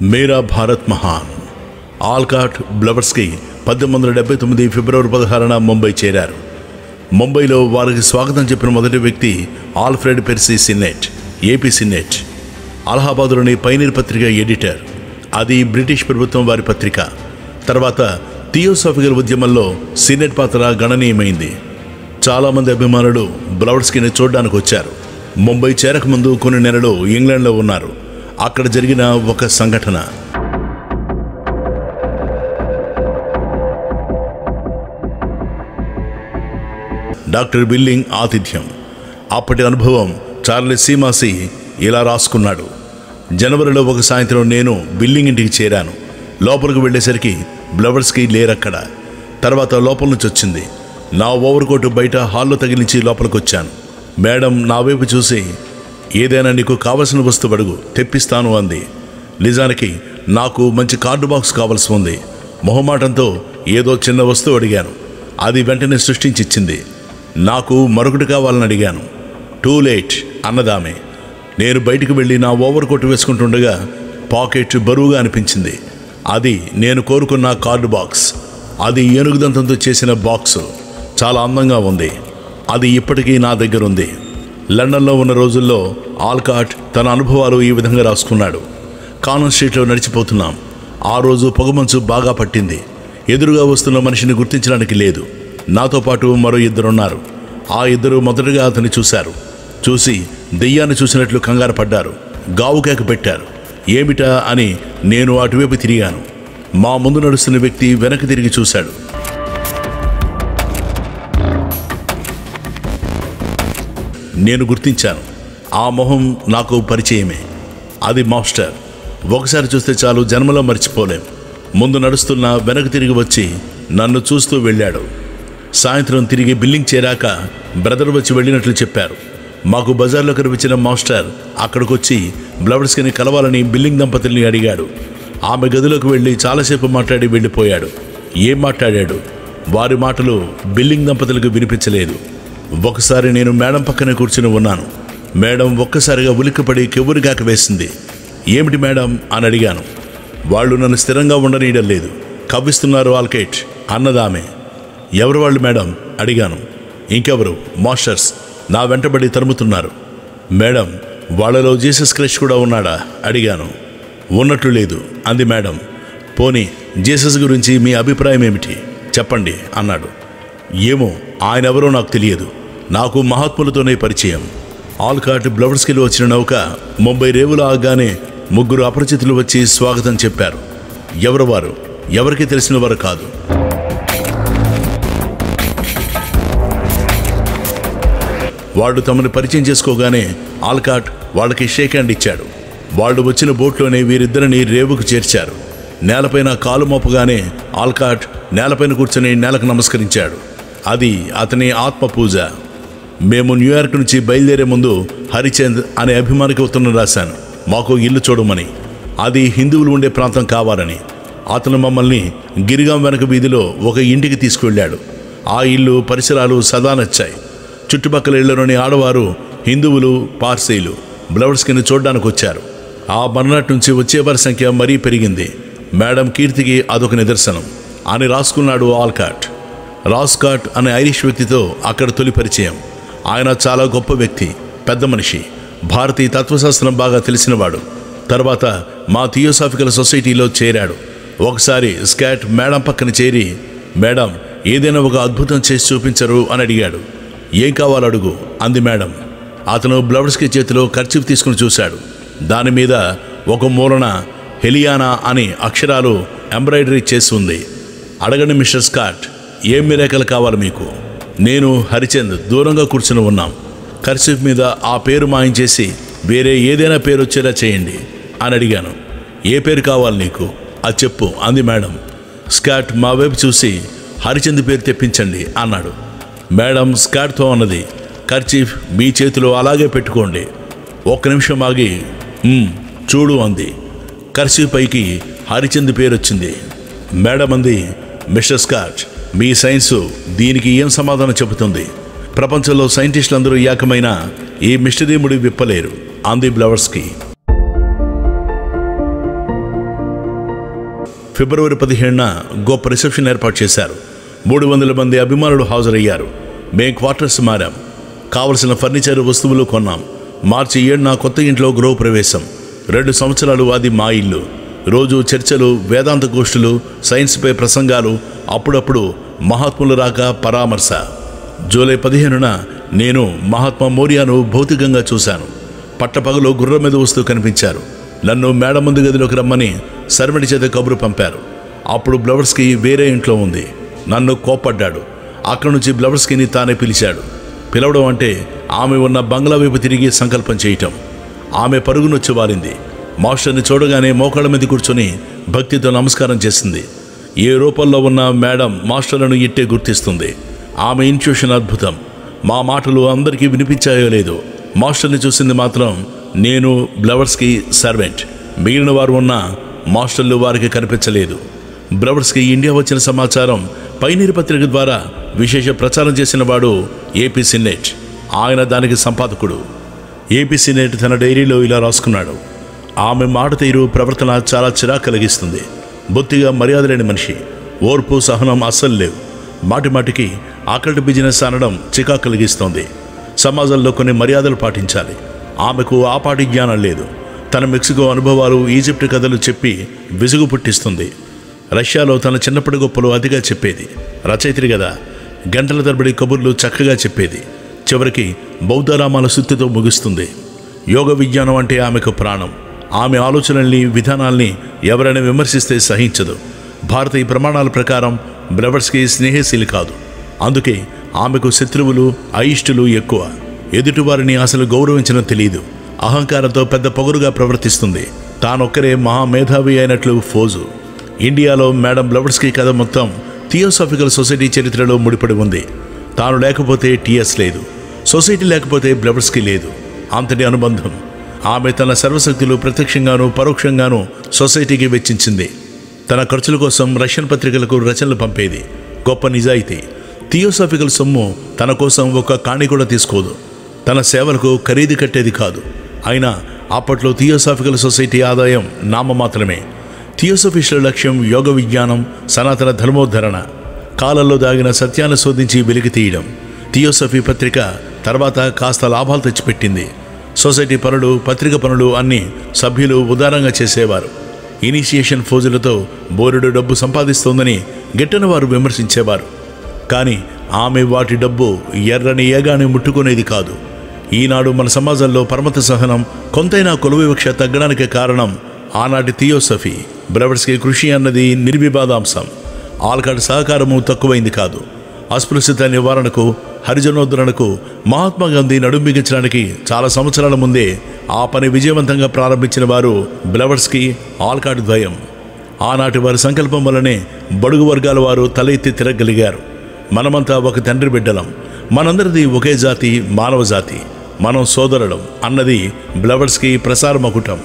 మేరా భారత్ మహాన్ ఆల్కాట్ బ్లవర్స్కి పద్దెనిమిది వందల డెబ్బై తొమ్మిది ఫిబ్రవరి పదహారున ముంబై చేరారు ముంబైలో వారికి స్వాగతం చెప్పిన మొదటి వ్యక్తి Alfred Percy Sinnett A P Sinnett అలహాబాదులోని పైనీర్ పత్రిక ఎడిటర్ అది బ్రిటిష్ ప్రభుత్వం వారి పత్రిక తర్వాత థియోసాఫికల్ ఉద్యమంలో సిన్నెట్ పాత్ర గణనీయమైంది చాలామంది అభిమానులు బ్లవర్స్కిని చూడడానికి వచ్చారు ముంబై చేరకముందు కొన్ని నెలలు ఇంగ్లాండ్లో ఉన్నారు అక్కడ జరిగిన ఒక సంఘటన డాక్టర్ బిల్లింగ్ ఆతిథ్యం అప్పటి అనుభవం చార్లెస్ సీమాసి ఇలా రాసుకున్నాడు జనవరిలో ఒక సాయంత్రం నేను బిల్లింగ్ ఇంటికి చేరాను లోపలికి వెళ్ళేసరికి బ్లవర్స్కి లేరక్కడ తర్వాత లోపల నుంచి వచ్చింది నా ఓవర్ కోటు బయట హాల్లో తగిలించి లోపలికి వచ్చాను మేడం నా వైపు చూసి ఏదైనా నీకు కావలసిన వస్తువు అడుగు తెప్పిస్తాను అంది నిజానికి నాకు మంచి కార్డు బాక్స్ కావాల్సి ఉంది మొహమాటంతో ఏదో చిన్న వస్తువు అడిగాను అది వెంటనే సృష్టించిచ్చింది నాకు మరొకటి కావాలని అడిగాను టూ లేట్ అన్నదామె నేను బయటికి వెళ్ళి నా ఓవర్ కోట్ వేసుకుంటుండగా పాకెట్ బరువుగా అనిపించింది అది నేను కోరుకున్న కార్డు బాక్స్ అది ఏనుగు దంతంతో చేసిన బాక్స్ చాలా అందంగా ఉంది అది ఇప్పటికీ నా దగ్గర ఉంది లండన్లో ఉన్న రోజుల్లో ఆల్కాట్ తన అనుభవాలు ఈ విధంగా రాసుకున్నాడు కానన్ స్ట్రీట్లో నడిచిపోతున్నాం ఆ రోజు పొగమంచు బాగా పట్టింది ఎదురుగా వస్తున్న మనిషిని గుర్తించడానికి లేదు నాతో పాటు మరో ఇద్దరున్నారు ఆ ఇద్దరు మొదటగా అతన్ని చూశారు చూసి దెయ్యాన్ని చూసినట్లు కంగారు పడ్డారు గావుకేక పెట్టారు ఏమిటా అని నేను అటువైపు తిరిగాను మా ముందు నడుస్తున్న వ్యక్తి వెనక్కి తిరిగి చూశాడు నేను గుర్తించాను ఆ మొహం నాకు పరిచయమే అది మాస్టర్ ఒకసారి చూస్తే చాలు జన్మలో మర్చిపోలేం ముందు నడుస్తున్న వెనక్కి తిరిగి వచ్చి నన్ను చూస్తూ వెళ్ళాడు సాయంత్రం తిరిగి బిల్లింగ్ చేరాక బ్రదర్ వచ్చి వెళ్ళినట్లు చెప్పారు మాకు బజార్లో కనిపించిన మాస్టర్ అక్కడికొచ్చి బ్లవర్స్కిని కలవాలని బిల్లింగ్ దంపతుల్ని అడిగాడు ఆమె గదిలోకి వెళ్ళి చాలాసేపు మాట్లాడి వెళ్ళిపోయాడు ఏం మాట్లాడాడు వారి మాటలు బిల్లింగ్ దంపతులకు వినిపించలేదు ఒకసారి నేను మేడం పక్కనే కూర్చుని ఉన్నాను మేడం ఒక్కసారిగా ఉలిక్కిపడి కెవ్వురిగాక వేసింది ఏమిటి మేడం అని అడిగాను వాళ్ళు నన్ను స్థిరంగా ఉండనీయడం లేదు కవ్విస్తున్నారు ఆల్కేట్ అన్నదామె ఎవరు వాళ్ళు మేడం అడిగాను ఇంకెవరు మాస్టర్స్ నా వెంటబడి తరుముతున్నారు మేడం వాళ్ళలో జీసస్ క్రైస్ట్ కూడా ఉన్నాడా అడిగాను ఉన్నట్లు లేదు అంది మేడం పోనీ జీసస్ గురించి మీ అభిప్రాయం ఏమిటి చెప్పండి అన్నాడు ఏమో ఆయన ఎవరో నాకు తెలియదు నాకు మహాత్ములతోనే పరిచయం ఆల్కాట్ బ్లవర్స్కిలో వచ్చిన నౌక ముంబై రేవులో ఆగానే ముగ్గురు అపరిచితులు వచ్చి స్వాగతం చెప్పారు ఎవరు వారు ఎవరికి తెలిసిన వారు కాదు వాళ్ళు తమను పరిచయం చేసుకోగానే ఆల్కాట్ వాళ్ళకి షేక్ హ్యాండ్ ఇచ్చాడు వాళ్ళు వచ్చిన బోట్లోనే వీరిద్దరిని రేవుకు చేర్చారు నేలపైన కాలు మోపగానే ఆల్కాట్ నేలపైన కూర్చొని నేలకు నమస్కరించాడు అది అతని ఆత్మ పూజ మేము న్యూయార్క్ నుంచి బయలుదేరే ముందు హరిచంద్ అనే అభిమానికి ఉత్తరం రాశాను మాకు ఇల్లు చూడమని అది హిందువులు ఉండే ప్రాంతం కావాలని అతను మమ్మల్ని గిరిగాం వెనక వీధిలో ఒక ఇంటికి తీసుకువెళ్ళాడు ఆ ఇల్లు పరిసరాలు సదా నచ్చాయి చుట్టుపక్కల ఇళ్లలోని ఆడవారు హిందువులు పార్సీలు బ్లవర్స్కిని చూడడానికి వచ్చారు ఆ మర్నాటి నుంచి వచ్చేవారి సంఖ్య మరీ పెరిగింది మేడం కీర్తికి అదొక నిదర్శనం అని రాసుకున్నాడు ఆల్కాట్ రాస్కాట్ అనే ఐరిష్ వ్యక్తితో అక్కడ తొలి పరిచయం ఆయన చాలా గొప్ప వ్యక్తి పెద్ద మనిషి భారతీయ తత్వశాస్త్రం బాగా తెలిసినవాడు తర్వాత మా థియోసాఫికల్ సొసైటీలో చేరాడు ఒకసారి స్కాట్ మేడం పక్కన చేరి మేడం ఏదైనా ఒక అద్భుతం చేసి చూపించరు అని అడిగాడు ఏం కావాలో అడుగు అంది మేడం అతను బ్లవర్స్కి చేతిలో ఖర్చు తీసుకుని చూశాడు దాని మీద ఒక మూలన హెలియానా అని అక్షరాలు ఎంబ్రాయిడరీ చేసి ఉంది అడగండి మిస్టర్ స్కాట్ ఏం మిరేకలు కావాలి మీకు నేను హరిచంద్ దూరంగా కూర్చుని ఉన్నాం కర్చీఫ్ మీద ఆ పేరు మాయించేసి వేరే ఏదైనా పేరు వచ్చేలా చేయండి అని అడిగాను ఏ పేరు కావాలి నీకు అది చెప్పు అంది మేడం స్కాట్ మా వైపు చూసి హరిచంద్ పేరు తెప్పించండి అన్నాడు మేడం స్కాట్తో అన్నది కర్చీఫ్ మీ చేతిలో అలాగే పెట్టుకోండి ఒక్క నిమిషం ఆగి "ఉమ్, చూడు అంది కర్చీఫ్ పైకి హరిచంద్ పేరు వచ్చింది మేడం అంది మిస్టర్ స్కాట్ మీ సైన్సు దీనికి ఏం సమాధానం చెబుతుంది ప్రపంచంలో సైంటిస్టులందరూ ఏకమైన ఈ మిస్టరీ ముడి విప్పలేరు అంది బ్లవర్స్కి ఫిబ్రవరి పదిహేడున గొప్ప రిసెప్షన్ ఏర్పాటు చేశారు మూడు వందల మంది అభిమానులు హాజరయ్యారు మేం క్వార్టర్స్ మారాం కావలసిన ఫర్నిచర్ వస్తువులు కొన్నాం మార్చి ఏడున కొత్త ఇంట్లో గృహప్రవేశం రెండు సంవత్సరాలు అది మా ఇల్లు రోజు చర్చలు వేదాంత గోష్ఠులు సైన్స్పై ప్రసంగాలు అప్పుడప్పుడు మహాత్ములు రాక పరామర్శ జూలై పదిహేనున నేను మహాత్మా మోరియాను భౌతికంగా చూశాను పట్టపగలు గుర్రం మీద వస్తూ కనిపించారు నన్ను మేడ ముందు గదిలోకి రమ్మని సర్వెంట్ చేత కబురు పంపారు అప్పుడు బ్లవర్స్కి వేరే ఇంట్లో ఉంది నన్ను కోప్పడ్డాడు అక్కడి నుంచి బ్లవర్స్కిని తానే పిలిచాడు పిలవడం అంటే ఆమె ఉన్న బంగ్లా వైపు తిరిగి సంకల్పం చేయటం ఆమె పరుగునొచ్చి వారింది మాస్టర్ని చూడగానే మోకాళ్ళ మీద కూర్చొని భక్తితో నమస్కారం చేసింది ఏ రూపంలో ఉన్న మేడం మాస్టర్లను ఇట్టే గుర్తిస్తుంది ఆమె ఇంట్యూషన్ అద్భుతం మా మాటలు అందరికీ వినిపించాయో లేదో మాస్టర్ని చూసింది మాత్రం నేను బ్లవర్స్కి సర్వెంట్ మిగిలిన వారు ఉన్న మాస్టర్లు వారికి కనిపించలేదు బ్రవర్స్కి ఇండియా వచ్చిన సమాచారం పైనీరు పత్రిక ద్వారా విశేష ప్రచారం చేసిన వాడు ఏపీ సిన్నెట్ ఆయన దానికి సంపాదకుడు ఏపీ సిన్నెట్ తన డైరీలో ఇలా రాసుకున్నాడు ఆమె మాట తీరు ప్రవర్తన చాలా చిరాకు కలిగిస్తుంది బొత్తిగా మర్యాద లేని మనిషి ఓర్పు సహనం అస్సలు లేవు మాటి మాటికి ఆకలి బిజినెస్ అనడం చికాకు కలిగిస్తోంది సమాజంలో కొన్ని మర్యాదలు పాటించాలి ఆమెకు ఆ పాటి జ్ఞానం లేదు తన మెక్సికో అనుభవాలు ఈజిప్ట్ కథలు చెప్పి విసుగు పుట్టిస్తుంది రష్యాలో తన చిన్నప్పటి గొప్పలు అతిగా చెప్పేది రచయిత్రి కదా గంటల తరబడి కబుర్లు చక్కగా చెప్పేది చివరికి బౌద్ధరామాల సుత్తితో ముగుస్తుంది యోగ విజ్ఞానం అంటే ఆమెకు ప్రాణం ఆమె ఆలోచనల్ని విధానాల్ని ఎవరైనా విమర్శిస్తే సహించదు భారతీయ ప్రమాణాల ప్రకారం బ్రవర్స్కి స్నేహశీలి కాదు అందుకే ఆమెకు శత్రువులు అయిష్టులు ఎక్కువ ఎదుటివారిని అసలు గౌరవించడం తెలియదు అహంకారంతో పెద్ద పొగరుగా ప్రవర్తిస్తుంది తానొక్కరే మహామేధావి అయినట్లు ఫోజు ఇండియాలో మేడం బ్లవర్స్కి కథ మొత్తం థియోసాఫికల్ సొసైటీ చరిత్రలో ముడిపడి ఉంది తాను లేకపోతే టీఎస్ లేదు సొసైటీ లేకపోతే బ్లవర్స్కి లేదు అంతటి అనుబంధం ఆమె తన సర్వశక్తులు ప్రత్యక్షంగానూ పరోక్షంగానూ సొసైటీకి వెచ్చించింది తన ఖర్చుల కోసం రష్యన్ పత్రికలకు రచనలు పంపేది గొప్ప నిజాయితీ థియోసాఫికల్ సొమ్ము తన కోసం ఒక కాణి కూడా తీసుకోదు తన సేవలకు ఖరీదు కట్టేది కాదు అయినా అప్పట్లో థియోసాఫికల్ సొసైటీ ఆదాయం నామమాత్రమే థియోసఫిస్టుల లక్ష్యం యోగ విజ్ఞానం సనాతన ధర్మోద్ధరణ కాలంలో దాగిన సత్యాన్ని శోధించి వెలికి తీయడం థియోసఫీ పత్రిక తర్వాత కాస్త లాభాలు తెచ్చిపెట్టింది సొసైటీ పనులు పత్రిక పనులు అన్ని సభ్యులు ఉదారంగా చేసేవారు ఇనిషియేషన్ ఫోజులతో బోరెడు డబ్బు సంపాదిస్తోందని గిట్టని వారు విమర్శించేవారు కానీ ఆమె వాటి డబ్బు ఎర్రని ఏగాని ముట్టుకునేది కాదు ఈనాడు మన సమాజంలో పరమత సహనం కొంతైనా కొలువివక్ష తగ్గడానికి కారణం ఆనాటి థియోసఫీ బ్రవర్స్కి కృషి అన్నది నిర్వివాదాంశం ఆల్కాడ్ సహకారము తక్కువైంది కాదు అస్పృశ్యత నివారణకు హరిజనోద్ధరణకు మహాత్మా గాంధీ నడుం బిగించడానికి చాలా సంవత్సరాల ముందే ఆ పని విజయవంతంగా ప్రారంభించిన వారు బ్లవర్స్కి ఆల్కాడ్ ద్వయం ఆనాటి వారి సంకల్పం వల్లనే బడుగు వర్గాల వారు తల ఎత్తి తిరగలిగారు మనమంతా ఒక తండ్రి బిడ్డలం మనందరిది ఒకే జాతి మానవ జాతి మనం సోదరులం అన్నది బ్లవర్స్కి ప్రసార మకుటం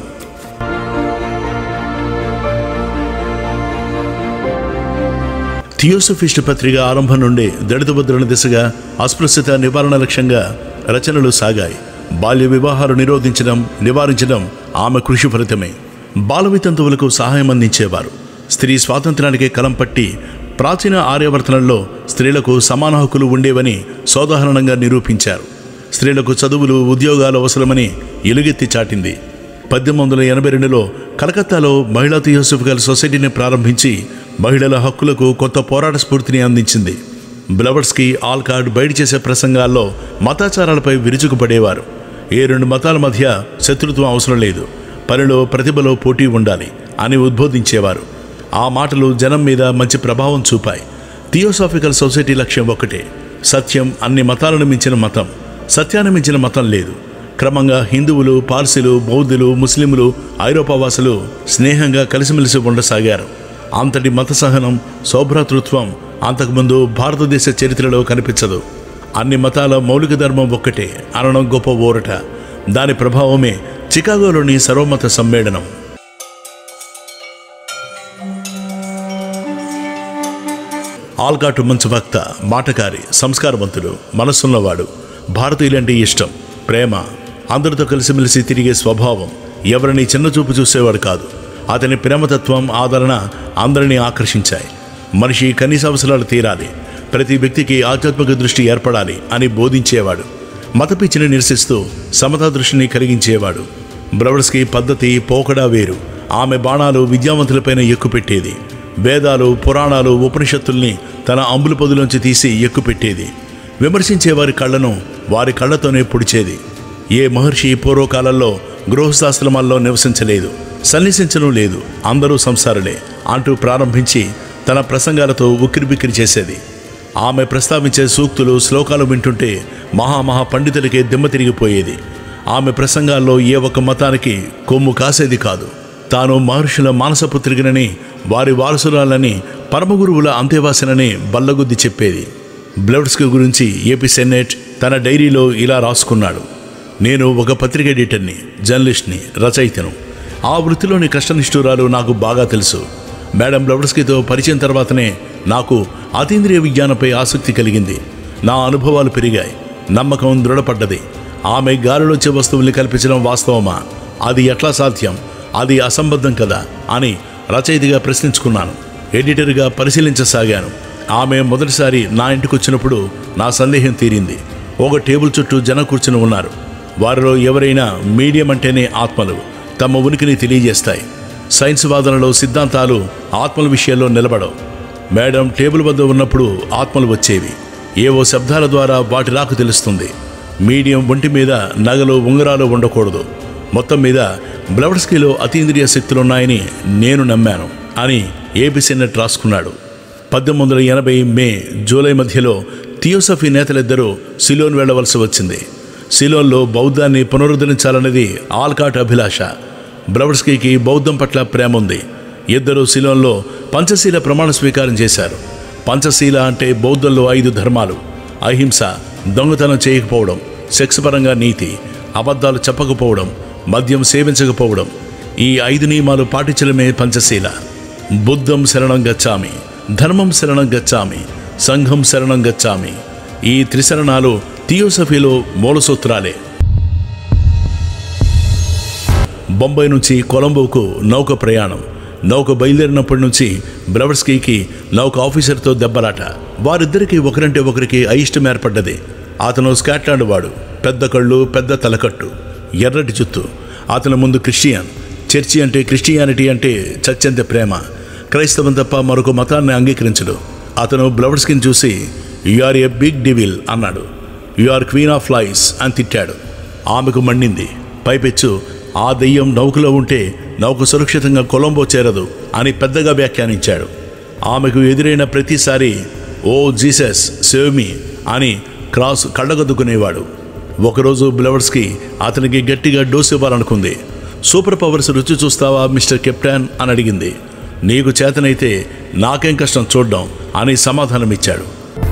థియోసఫిస్ట్ పత్రిక ఆరంభం నుండి దళిత ముద్రణ దిశగా అస్పృశ్యత నివారణ లక్ష్యంగా రచనలు సాగాయి బాల్య వివాహాలు నిరోధించడం నివారించడం ఆమె కృషి ఫలితమే బాల వితంతువులకు సహాయం అందించేవారు స్త్రీ స్వాతంత్రానికి కలం పట్టి ప్రాచీన ఆర్యవర్తనంలో స్త్రీలకు సమాన హక్కులు ఉండేవని సోదాహరణంగా నిరూపించారు స్త్రీలకు చదువులు ఉద్యోగాలు అవసరమని ఎలుగెత్తి చాటింది పద్దెనిమిది వందల ఎనభై రెండులో కలకత్తాలో మహిళా థియోసఫికల్ సొసైటీని ప్రారంభించి మహిళల హక్కులకు కొత్త పోరాట స్ఫూర్తిని అందించింది బ్లవర్స్కి ఆల్కాడ్ బయట చేసే ప్రసంగాల్లో మతాచారాలపై విరుచుకుపడేవారు ఏ రెండు మతాల మధ్య శత్రుత్వం అవసరం లేదు పనిలో ప్రతిభలో పోటీ ఉండాలి అని ఉద్బోధించేవారు ఆ మాటలు జనం మీద మంచి ప్రభావం చూపాయి థియోసాఫికల్ సొసైటీ లక్ష్యం ఒక్కటే సత్యం అన్ని మతాలను మించిన మతం సత్యాన్ని మించిన మతం లేదు క్రమంగా హిందువులు పార్సీలు బౌద్ధులు ముస్లింలు ఐరోపావాసులు స్నేహంగా కలిసిమెలిసి ఉండసాగారు అంతటి మత సహనం సౌభ్రాతృత్వం అంతకుముందు భారతదేశ చరిత్రలో కనిపించదు అన్ని మతాల మౌలిక ధర్మం ఒక్కటే అనడం గొప్ప ఊరట దాని ప్రభావమే చికాగోలోని సర్వమత సమ్మేళనం ఆల్కాటు మంచు భక్త మాటకారి సంస్కారవంతుడు మనసున్నవాడు భారతీయులంటే ఇష్టం ప్రేమ అందరితో కలిసిమెలిసి తిరిగే స్వభావం ఎవరిని చిన్నచూపు చూసేవాడు కాదు అతని ప్రేమతత్వం ఆదరణ అందరినీ ఆకర్షించాయి మనిషి కనీస అవసరాలు తీరాలి ప్రతి వ్యక్తికి ఆధ్యాత్మిక దృష్టి ఏర్పడాలి అని బోధించేవాడు మతపిచ్చిని నిరసిస్తూ సమతా దృష్టిని కలిగించేవాడు బ్రవర్స్కి పద్ధతి పోకడా వేరు ఆమె బాణాలు విద్యావంతులపైన ఎక్కుపెట్టేది వేదాలు పురాణాలు ఉపనిషత్తుల్ని తన అంబుల పొదిలోంచి తీసి ఎక్కుపెట్టేది విమర్శించే వారి కళ్ళను వారి కళ్ళతోనే పొడిచేది ఏ మహర్షి పూర్వకాలంలో గృహస్థాశ్రమాల్లో నివసించలేదు సన్నిసించడం లేదు అందరూ సంసారులే అంటూ ప్రారంభించి తన ప్రసంగాలతో ఉక్కిరిబిక్కిరి చేసేది ఆమె ప్రస్తావించే సూక్తులు శ్లోకాలు వింటుంటే మహామహా పండితులకే దిమ్మ తిరిగిపోయేది ఆమె ప్రసంగాల్లో ఏ ఒక్క మతానికి కొమ్ము కాసేది కాదు తాను మహర్షుల మానసపుత్రికనని వారి వారసురాలని పరమగురువుల అంత్యవాసనని బల్లగుద్ది చెప్పేది బ్లడ్స్కి గురించి ఏపీ సెనేట్ తన డైరీలో ఇలా రాసుకున్నాడు నేను ఒక పత్రిక ఎడిటర్ని జర్నలిస్ట్ని రచయితను ఆ వృత్తిలోని కష్టనిష్ఠురాలు నాకు బాగా తెలుసు మేడం బ్లవడ్స్కీతో పరిచయం తర్వాతనే నాకు అతీంద్రియ విజ్ఞానంపై ఆసక్తి కలిగింది నా అనుభవాలు పెరిగాయి నమ్మకం దృఢపడ్డది ఆమె గాలిలోంచే వస్తువుల్ని కల్పించడం వాస్తవమా అది ఎట్లా సాధ్యం అది అసంబద్ధం కదా అని రచయితగా ప్రశ్నించుకున్నాను ఎడిటర్గా పరిశీలించసాగాను ఆమె మొదటిసారి నా ఇంటికి వచ్చినప్పుడు నా సందేహం తీరింది ఒక టేబుల్ చుట్టూ జనం కూర్చుని ఉన్నారు వారిలో ఎవరైనా మీడియం అంటేనే ఆత్మలు తమ ఉనికిని తెలియజేస్తాయి సైన్స్ వాదనలో సిద్ధాంతాలు ఆత్మల విషయాల్లో నిలబడవు మేడం టేబుల్ వద్ద ఉన్నప్పుడు ఆత్మలు వచ్చేవి ఏవో శబ్దాల ద్వారా వాటి రాకు తెలుస్తుంది మీడియం ఒంటి మీద నగలు ఉంగరాలు ఉండకూడదు మొత్తం మీద బ్లవడ్స్కీలో అతీంద్రియ శక్తులున్నాయని నేను నమ్మాను అని ఏబీ సెన్నెట్ రాసుకున్నాడు పద్దెనిమిది వందల ఎనభై మే జూలై మధ్యలో థియోసఫీ నేతలిద్దరూ సిలోన్ వెళ్ళవలసి వచ్చింది సిలోన్లో బౌద్ధాన్ని పునరుద్ధరించాలన్నది ఆల్కాట్ అభిలాష బ్రవడ్స్కీకి బౌద్ధం పట్ల ప్రేమ ఉంది ఇద్దరు సిలోన్లో పంచశీల ప్రమాణ స్వీకారం చేశారు పంచశీల అంటే బౌద్ధంలో ఐదు ధర్మాలు అహింస దొంగతనం చేయకపోవడం సెక్స్ పరంగా నీతి అబద్ధాలు చెప్పకపోవడం మద్యం సేవించకపోవడం ఈ ఐదు నియమాలు పాటించడమే పంచశీల బుద్ధం శరణం గచ్చామి ధర్మం శరణం గచ్చామి సంఘం శరణం గచ్చామి ఈ త్రిశరణాలు థియోసఫీలో మూల సూత్రాలే బొంబాయి నుంచి కొలంబోకు నౌక ప్రయాణం నౌక బయలుదేరినప్పటి నుంచి బ్రవర్స్కీకి నౌక ఆఫీసర్తో దెబ్బలాట వారిద్దరికీ ఒకరంటే ఒకరికి అయిష్టం ఏర్పడ్డది అతను స్కాట్లాండ్ వాడు పెద్ద కళ్ళు పెద్ద తలకట్టు ఎర్రటి జుత్తు అతని ముందు క్రిస్టియన్ చర్చి అంటే క్రిస్టియానిటీ అంటే చచ్చంత ప్రేమ క్రైస్తవం తప్ప మరొక మతాన్ని అంగీకరించడు అతను బ్లవర్స్కిని చూసి you are a big devil అన్నాడు you are queen of lies అని తిట్టాడు ఆమెకు మండింది పైపెచ్చు ఆ దెయ్యం నౌకలో ఉంటే నౌక సురక్షితంగా కొలంబో చేరదు అని పెద్దగా వ్యాఖ్యానించాడు ఆమెకు ఎదురైన ప్రతిసారి ఓ జీసస్ సేవ్ మీ అని క్రాస్ కళ్ళగద్దుకునేవాడు ఒకరోజు బ్లవర్స్కి అతనికి గట్టిగా డోస్ ఇవ్వాలనుకుంది సూపర్ పవర్స్ రుచి చూస్తావా మిస్టర్ కెప్టెన్ అని అడిగింది నీకు చేతనైతే నాకేం కష్టం చూడ్డం అని సమాధానమిచ్చాడు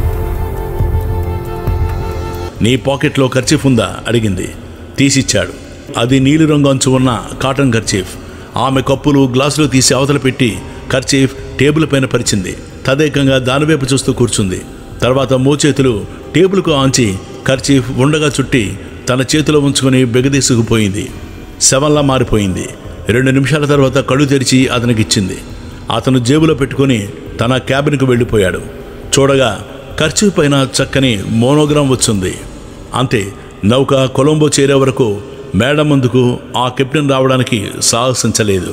నీ పాకెట్లో ఖర్చీఫ్ ఉందా అడిగింది తీసిచ్చాడు అది నీలిరంగు అంచు ఉన్న కాటన్ ఖర్చీఫ్ ఆమె కప్పులు గ్లాసులు తీసి అవతల పెట్టి ఖర్చీఫ్ టేబుల్ పైన పరిచింది తదేకంగా దానివైపు చూస్తూ కూర్చుంది తర్వాత మోచేతులు టేబుల్కు ఆంచి ఖర్చీఫ్ ఉండగా చుట్టి తన చేతిలో ఉంచుకొని బెగదీసుకుపోయింది శవంలా మారిపోయింది రెండు నిమిషాల తర్వాత కళ్ళు తెరిచి అతనికి ఇచ్చింది అతను జేబులో పెట్టుకొని తన క్యాబిన్కు వెళ్ళిపోయాడు చూడగా ఖర్చు పైన చక్కని మోనోగ్రామ్ వచ్చింది అంతే నౌక కొలంబో చేరే వరకు మేడం ముందుకు ఆ కెప్టెన్ రావడానికి సాహసించలేదు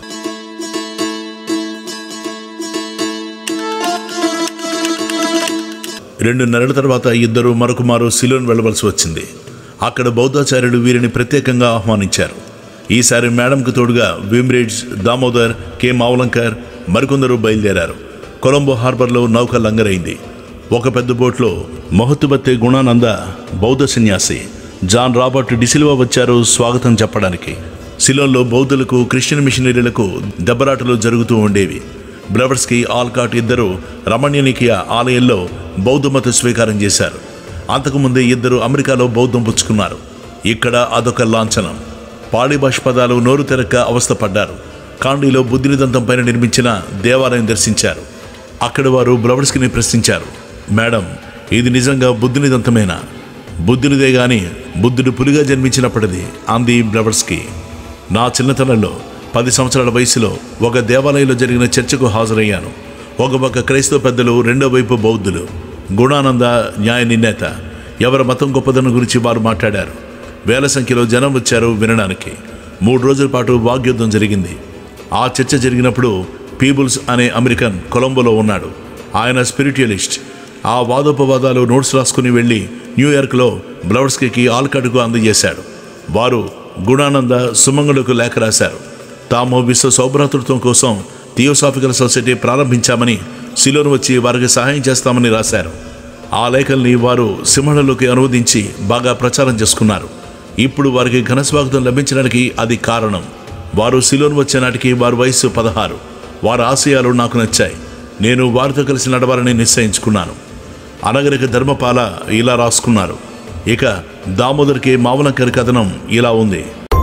రెండు నెలల తర్వాత ఇద్దరు మరొకమారు సిలోన్ వెళ్ళవలసి వచ్చింది అక్కడ బౌద్ధాచార్యులు వీరిని ప్రత్యేకంగా ఆహ్వానించారు ఈసారి మేడంకు తోడుగా విమ్రిడ్జ్ దామోదర్ కె మావలంకర్ మరికొందరు బయలుదేరారు కొలంబో హార్బర్లో నౌక లంగరైంది ఒక పెద్ద బోట్లో మహత్తుబత్తే గుణానంద బౌద్ధ సన్యాసి జాన్ రాబర్ట్ డిసిల్వా వచ్చారు స్వాగతం చెప్పడానికి సిలోన్లో బౌద్ధులకు క్రిస్టియన్ మిషనరీలకు దెబ్బరాటలు జరుగుతూ ఉండేవి బ్రవర్స్కి ఆల్కాట్ ఇద్దరు రమణ్యనికియ ఆలయంలో బౌద్ధ మత స్వీకారం చేశారు అంతకుముందే ఇద్దరు అమెరికాలో బౌద్ధం పుచ్చుకున్నారు ఇక్కడ అదొక లాంఛనం పాళీ భాష పదాలు నోరు తెరక్క అవస్థపడ్డారు కాండీలో బుద్ధినిదంతం పైన నిర్మించిన దేవాలయం దర్శించారు అక్కడ వారు బ్లవర్స్కిని ప్రశ్నించారు మేడం ఇది నిజంగా బుద్ధినిదంతమేనా బుద్ధునిదే గాని బుద్ధుడు పులిగా జన్మించినప్పటిది అంది బ్లవర్స్కి నా చిన్నతనంలో పది సంవత్సరాల వయసులో ఒక దేవాలయంలో జరిగిన చర్చకు హాజరయ్యాను ఒక పక్క క్రైస్తవ పెద్దలు రెండో వైపు బౌద్ధులు గుణానంద న్యాయ నిర్ణేత ఎవరి మతం గొప్పదనం గురించి వారు మాట్లాడారు వేల సంఖ్యలో జనం వచ్చారు వినడానికి మూడు రోజుల పాటు వాగ్యుద్ధం జరిగింది ఆ చర్చ జరిగినప్పుడు పీపుల్స్ అనే అమెరికన్ కొలంబోలో ఉన్నాడు ఆయన స్పిరిచువలిస్ట్ ఆ వాదోపవాదాలు నోట్స్ రాసుకుని వెళ్ళి న్యూయార్క్లో బ్లవర్స్కీకి ఆల్కాడ్కు అందజేశాడు వారు గుణానంద సుమంగులకు లేఖ రాశారు తాము విశ్వ సౌభ్రాతృత్వం కోసం థియోసాఫికల్ సొసైటీ ప్రారంభించామని సిలోను వచ్చి వారికి సహాయం చేస్తామని రాశారు ఆ లేఖల్ని వారు సింహళలోకి అనువదించి బాగా ప్రచారం చేసుకున్నారు ఇప్పుడు వారికి ఘనస్వాగతం లభించడానికి అది కారణం వారు సిలోన్ వచ్చే నాటికి వారి వయస్సు పదహారు వారి ఆశయాలు నాకు నచ్చాయి నేను వారితో కలిసి నడవాలని నిశ్చయించుకున్నాను అనగరిక ధర్మపాల ఇలా రాసుకున్నారు ఇక దామోదర్కి మావలంకరి కథనం ఇలా ఉంది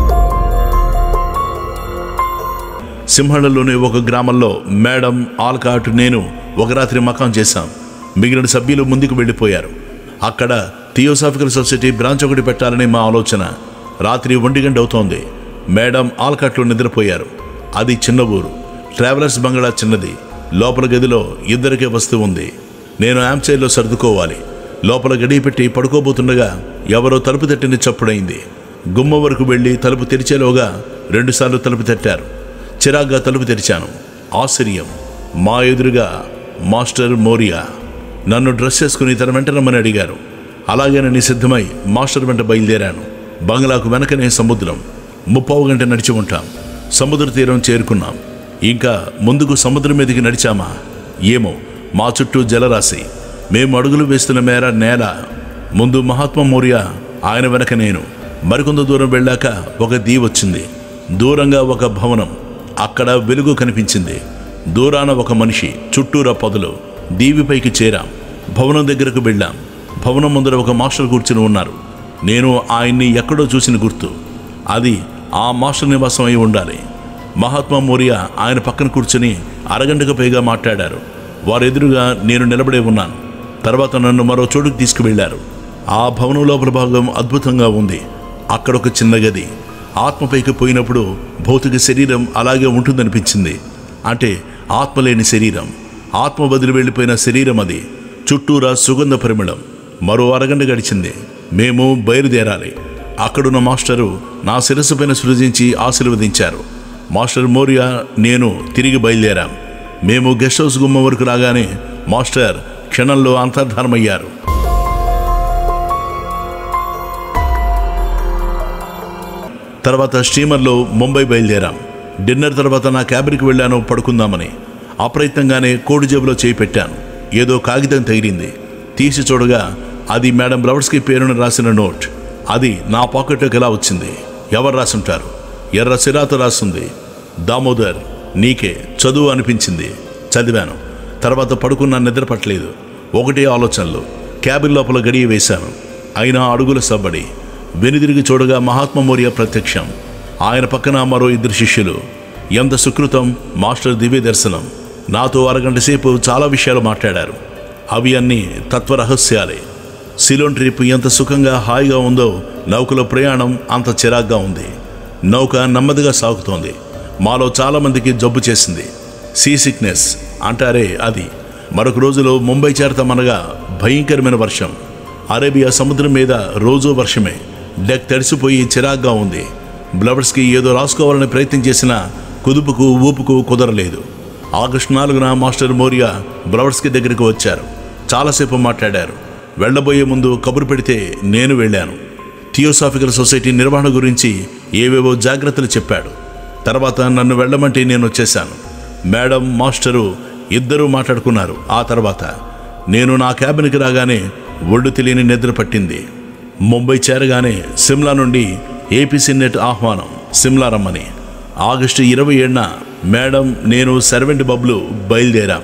సింహళలోని ఒక గ్రామంలో మేడం ఆల్కాట్ నేను ఒక రాత్రి మకాం చేశాం మిగిలిన సభ్యులు ముందుకు వెళ్ళిపోయారు అక్కడ థియోసాఫికల్ సొసైటీ బ్రాంచ్ ఒకటి పెట్టాలని మా ఆలోచన రాత్రి ఒంటి గంట అవుతోంది మేడం ఆల్కాట్లో నిద్రపోయారు అది చిన్న ఊరు ట్రావెలర్స్ బంగళా చిన్నది లోపల గదిలో ఇద్దరికే వస్తూ ఉంది నేను యాంప్చైర్లో సర్దుకోవాలి లోపల గడియ పెట్టి పడుకోబోతుండగా ఎవరో తలుపు తట్టిన చప్పుడైంది గుమ్మ వరకు వెళ్ళి తలుపు తెరిచేలోగా రెండుసార్లు తలుపు తట్టారు చిరాగ్గా తలుపు తెరిచాను ఆశ్చర్యం మా ఎదురుగా మాస్టర్ మోరియా నన్ను డ్రెస్ చేసుకుని తన వెంట రమ్మని అడిగారు అలాగేనని సిద్ధమై మాస్టర్ వెంట బయలుదేరాను బంగ్లాకు వెనకనే సముద్రం ముప్పావు గంట నడిచి ఉంటాం సముద్ర తీరం చేరుకున్నాం ఇంకా ముందుకు సముద్రం మీదకి నడిచామా ఏమో మా చుట్టూ జలరాశి మేము అడుగులు వేస్తున్న మేర నేల ముందు మహాత్మా మౌర్య ఆయన వెనక నేను మరికొంత దూరం వెళ్ళాక ఒక దీ వచ్చింది దూరంగా ఒక భవనం అక్కడ వెలుగు కనిపించింది దూరాన ఒక మనిషి చుట్టూరా పొదలు దీవిపైకి చేరాం భవనం దగ్గరకు వెళ్ళాం భవనం ముందర ఒక మాస్టర్ కూర్చుని ఉన్నారు నేను ఆయన్ని ఎక్కడో చూసిన గుర్తు అది ఆ మాస్టర్ నివాసం అయి ఉండాలి మహాత్మా మోరియా ఆయన పక్కన కూర్చుని అరగంటకు పైగా మాట్లాడారు వారెదురుగా నేను నిలబడే ఉన్నాను తర్వాత నన్ను మరో చోటుకు తీసుకువెళ్లారు ఆ భవనం లోపల భాగం అద్భుతంగా ఉంది అక్కడ ఒక చిన్న గది ఆత్మపైకి పోయినప్పుడు భౌతిక శరీరం అలాగే ఉంటుందనిపించింది అంటే ఆత్మ లేని శరీరం ఆత్మ బదిలి వెళ్ళిపోయిన శరీరం అది చుట్టూరా సుగంధ పరిమళం మరో అరగంట గడిచింది మేము బయలుదేరాలి అక్కడున్న మాస్టరు నా శిరస్సు పైన సృజించి ఆశీర్వదించారు మాస్టర్ మోరియా నేను తిరిగి బయలుదేరాం మేము గెస్ట్ హౌస్ గుమ్మ వరకు రాగానే మాస్టర్ క్షణంలో అంతర్ధానమయ్యారు తర్వాత స్టీమర్లో ముంబై బయలుదేరాం డిన్నర్ తర్వాత నా క్యాబిన్కి వెళ్ళాను పడుకుందామని అప్రయత్నంగానే కోడి జేబులో చేయి పెట్టాను ఏదో కాగితం తగిలింది తీసి చూడగా అది మేడం బ్లవర్స్కి పేరును రాసిన నోట్ అది నా పాకెట్లోకి ఎలా వచ్చింది ఎవరు రాసుంటారు ఎర్ర సిరాతో రాస్తుంది దామోదర్ నీకే చదువు అనిపించింది చదివాను తర్వాత పడుకున్న నిద్ర పట్టలేదు ఒకటే ఆలోచనలు క్యాబిన్ లోపల గడియ వేశాను అయినా అడుగుల సబ్బడి వెనుదిరిగి చూడగా మహాత్మ మౌర్య ప్రత్యక్షం ఆయన పక్కన మరో ఇద్దరు శిష్యులు ఎంత సుకృతం మాస్టర్ దివ్య దర్శనం నాతో అరగంట సేపు చాలా విషయాలు మాట్లాడారు అవి అన్నీ తత్వరహస్యాలే సిలోన్ ట్రిప్ ఎంత సుఖంగా హాయిగా ఉందో నౌకలో ప్రయాణం అంత చిరాగ్గా ఉంది నౌక నెమ్మదిగా సాగుతోంది మాలో చాలామందికి జబ్బు చేసింది సీ సిక్నెస్ అంటారే అది మరొక రోజులో ముంబై చేరతామనగా భయంకరమైన వర్షం అరేబియా సముద్రం మీద రోజూ వర్షమే డెక్ తడిసిపోయి చిరాగ్గా ఉంది బ్లవర్స్కి ఏదో రాసుకోవాలని ప్రయత్నం చేసినా కుదుపుకు ఊపుకు కుదరలేదు ఆగస్టు నాలుగున మాస్టర్ మోరియా బ్లవర్స్కి దగ్గరికి వచ్చారు చాలాసేపు మాట్లాడారు వెళ్ళబోయే ముందు కబురు పెడితే నేను వెళ్ళాను థియోసాఫికల్ సొసైటీ నిర్వహణ గురించి ఏవేవో జాగ్రత్తలు చెప్పాడు తర్వాత నన్ను వెళ్ళమంటే నేను వచ్చేశాను మేడం మాస్టరు ఇద్దరూ మాట్లాడుకున్నారు ఆ తర్వాత నేను నా క్యాబిన్కి రాగానే ఒళ్ళు తెలియని నిద్ర పట్టింది ముంబై చేరగానే సిమ్లా నుండి ఏపీసీ నెట్ ఆహ్వానం సిమ్లా రమ్మని ఆగస్టు ఇరవై ఏడున మేడం నేను సర్వెంట్ బబ్లు బయలుదేరాం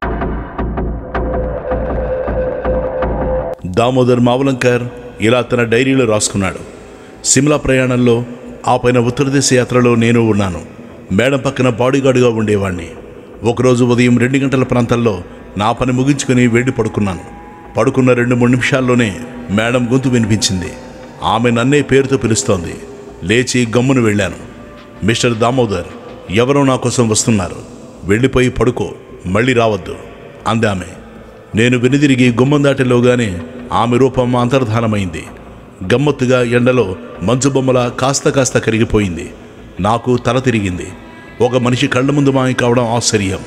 దామోదర్ మావలంకర్ ఇలా తన డైరీలో రాసుకున్నాడు సిమ్లా ప్రయాణంలో ఆ పైన ఉత్తరదేశ యాత్రలో నేను ఉన్నాను మేడం పక్కన బాడీగార్డుగా ఉండేవాణ్ణి ఒకరోజు ఉదయం రెండు గంటల ప్రాంతాల్లో నా పని ముగించుకుని వెళ్ళి పడుకున్నాను పడుకున్న రెండు మూడు నిమిషాల్లోనే మేడం గొంతు వినిపించింది ఆమె నన్నే పేరుతో పిలుస్తోంది లేచి గమ్మును వెళ్ళాను మిస్టర్ దామోదర్ ఎవరో నా కోసం వస్తున్నారు వెళ్ళిపోయి పడుకో మళ్ళీ రావద్దు అందామె నేను వెనుదిరిగి గుమ్మం దాటిలోగానే ఆమె రూపం అంతర్ధానమైంది గమ్మత్తుగా ఎండలో మంచు బొమ్మల కాస్త కాస్త కరిగిపోయింది నాకు తల తిరిగింది ఒక మనిషి కళ్ళ ముందు మాయ కావడం ఆశ్చర్యం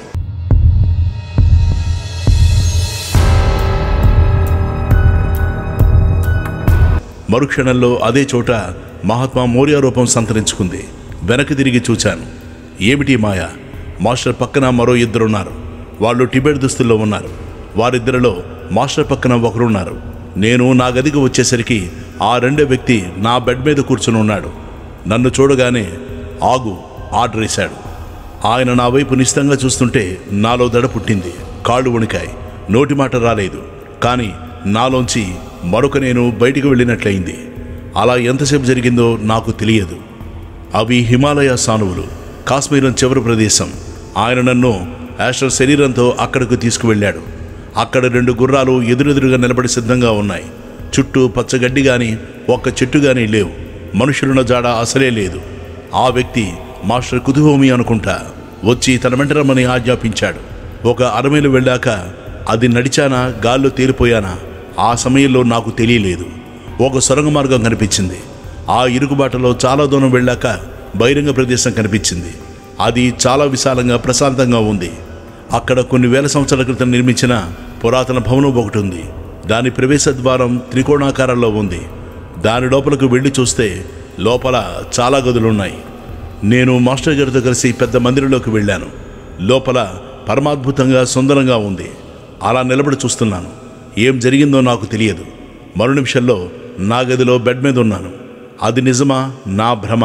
మరుక్షణంలో అదే చోట మహాత్మా మౌర్య రూపం సంతరించుకుంది వెనక్కి తిరిగి చూచాను ఏమిటి మాయ మాస్టర్ పక్కన మరో ఇద్దరున్నారు వాళ్ళు టిబెట్ దుస్తుల్లో ఉన్నారు వారిద్దరిలో మాస్టర్ పక్కన ఒకరున్నారు నేను నా గదికి వచ్చేసరికి ఆ రెండో వ్యక్తి నా బెడ్ మీద కూర్చుని ఉన్నాడు నన్ను చూడగానే ఆగు ఆర్డర్ వేశాడు ఆయన నా వైపు నిశ్చితంగా చూస్తుంటే నాలో దడ పుట్టింది కాళ్ళు వణికాయి నోటి మాట రాలేదు కానీ నాలోంచి మరొక నేను బయటికి వెళ్ళినట్లయింది అలా ఎంతసేపు జరిగిందో నాకు తెలియదు అవి హిమాలయ సానువులు కాశ్మీరం చివరి ప్రదేశం ఆయన నన్ను యాస్ట్రల్ శరీరంతో అక్కడికి తీసుకువెళ్ళాడు అక్కడ రెండు గుర్రాలు ఎదురెదురుగా నిలబడి సిద్ధంగా ఉన్నాయి చుట్టూ పచ్చగడ్డి గాని ఒక్క చెట్టు గాని లేవు మనుషులున్న జాడ అసలే లేదు ఆ వ్యక్తి మాస్టర్ కుతుహోమి అనుకుంటా వచ్చి తన వెంట రమ్మని ఆజ్ఞాపించాడు ఒక అరమైలు వెళ్ళాక అది నడిచానా గాల్లో తేలిపోయానా ఆ సమయంలో నాకు తెలియలేదు ఒక సొరంగ మార్గం కనిపించింది ఆ ఇరుకుబాటలో చాలా దూరం వెళ్ళాక బహిరంగ ప్రదేశం కనిపించింది అది చాలా విశాలంగా ప్రశాంతంగా ఉంది అక్కడ కొన్ని వేల సంవత్సరాల క్రితం నిర్మించిన పురాతన భవనం ఒకటి ఉంది దాని ప్రవేశ ద్వారం త్రికోణాకారంలో ఉంది దాని లోపలకు వెళ్ళి చూస్తే లోపల చాలా గదులున్నాయి నేను మాస్టర్ గారితో కలిసి పెద్ద మందిరంలోకి వెళ్ళాను లోపల పరమాద్భుతంగా సుందరంగా ఉంది అలా నిలబడి చూస్తున్నాను ఏం జరిగిందో నాకు తెలియదు మరు నిమిషంలో నా గదిలో బెడ్ మీద ఉన్నాను అది నిజమా నా భ్రమ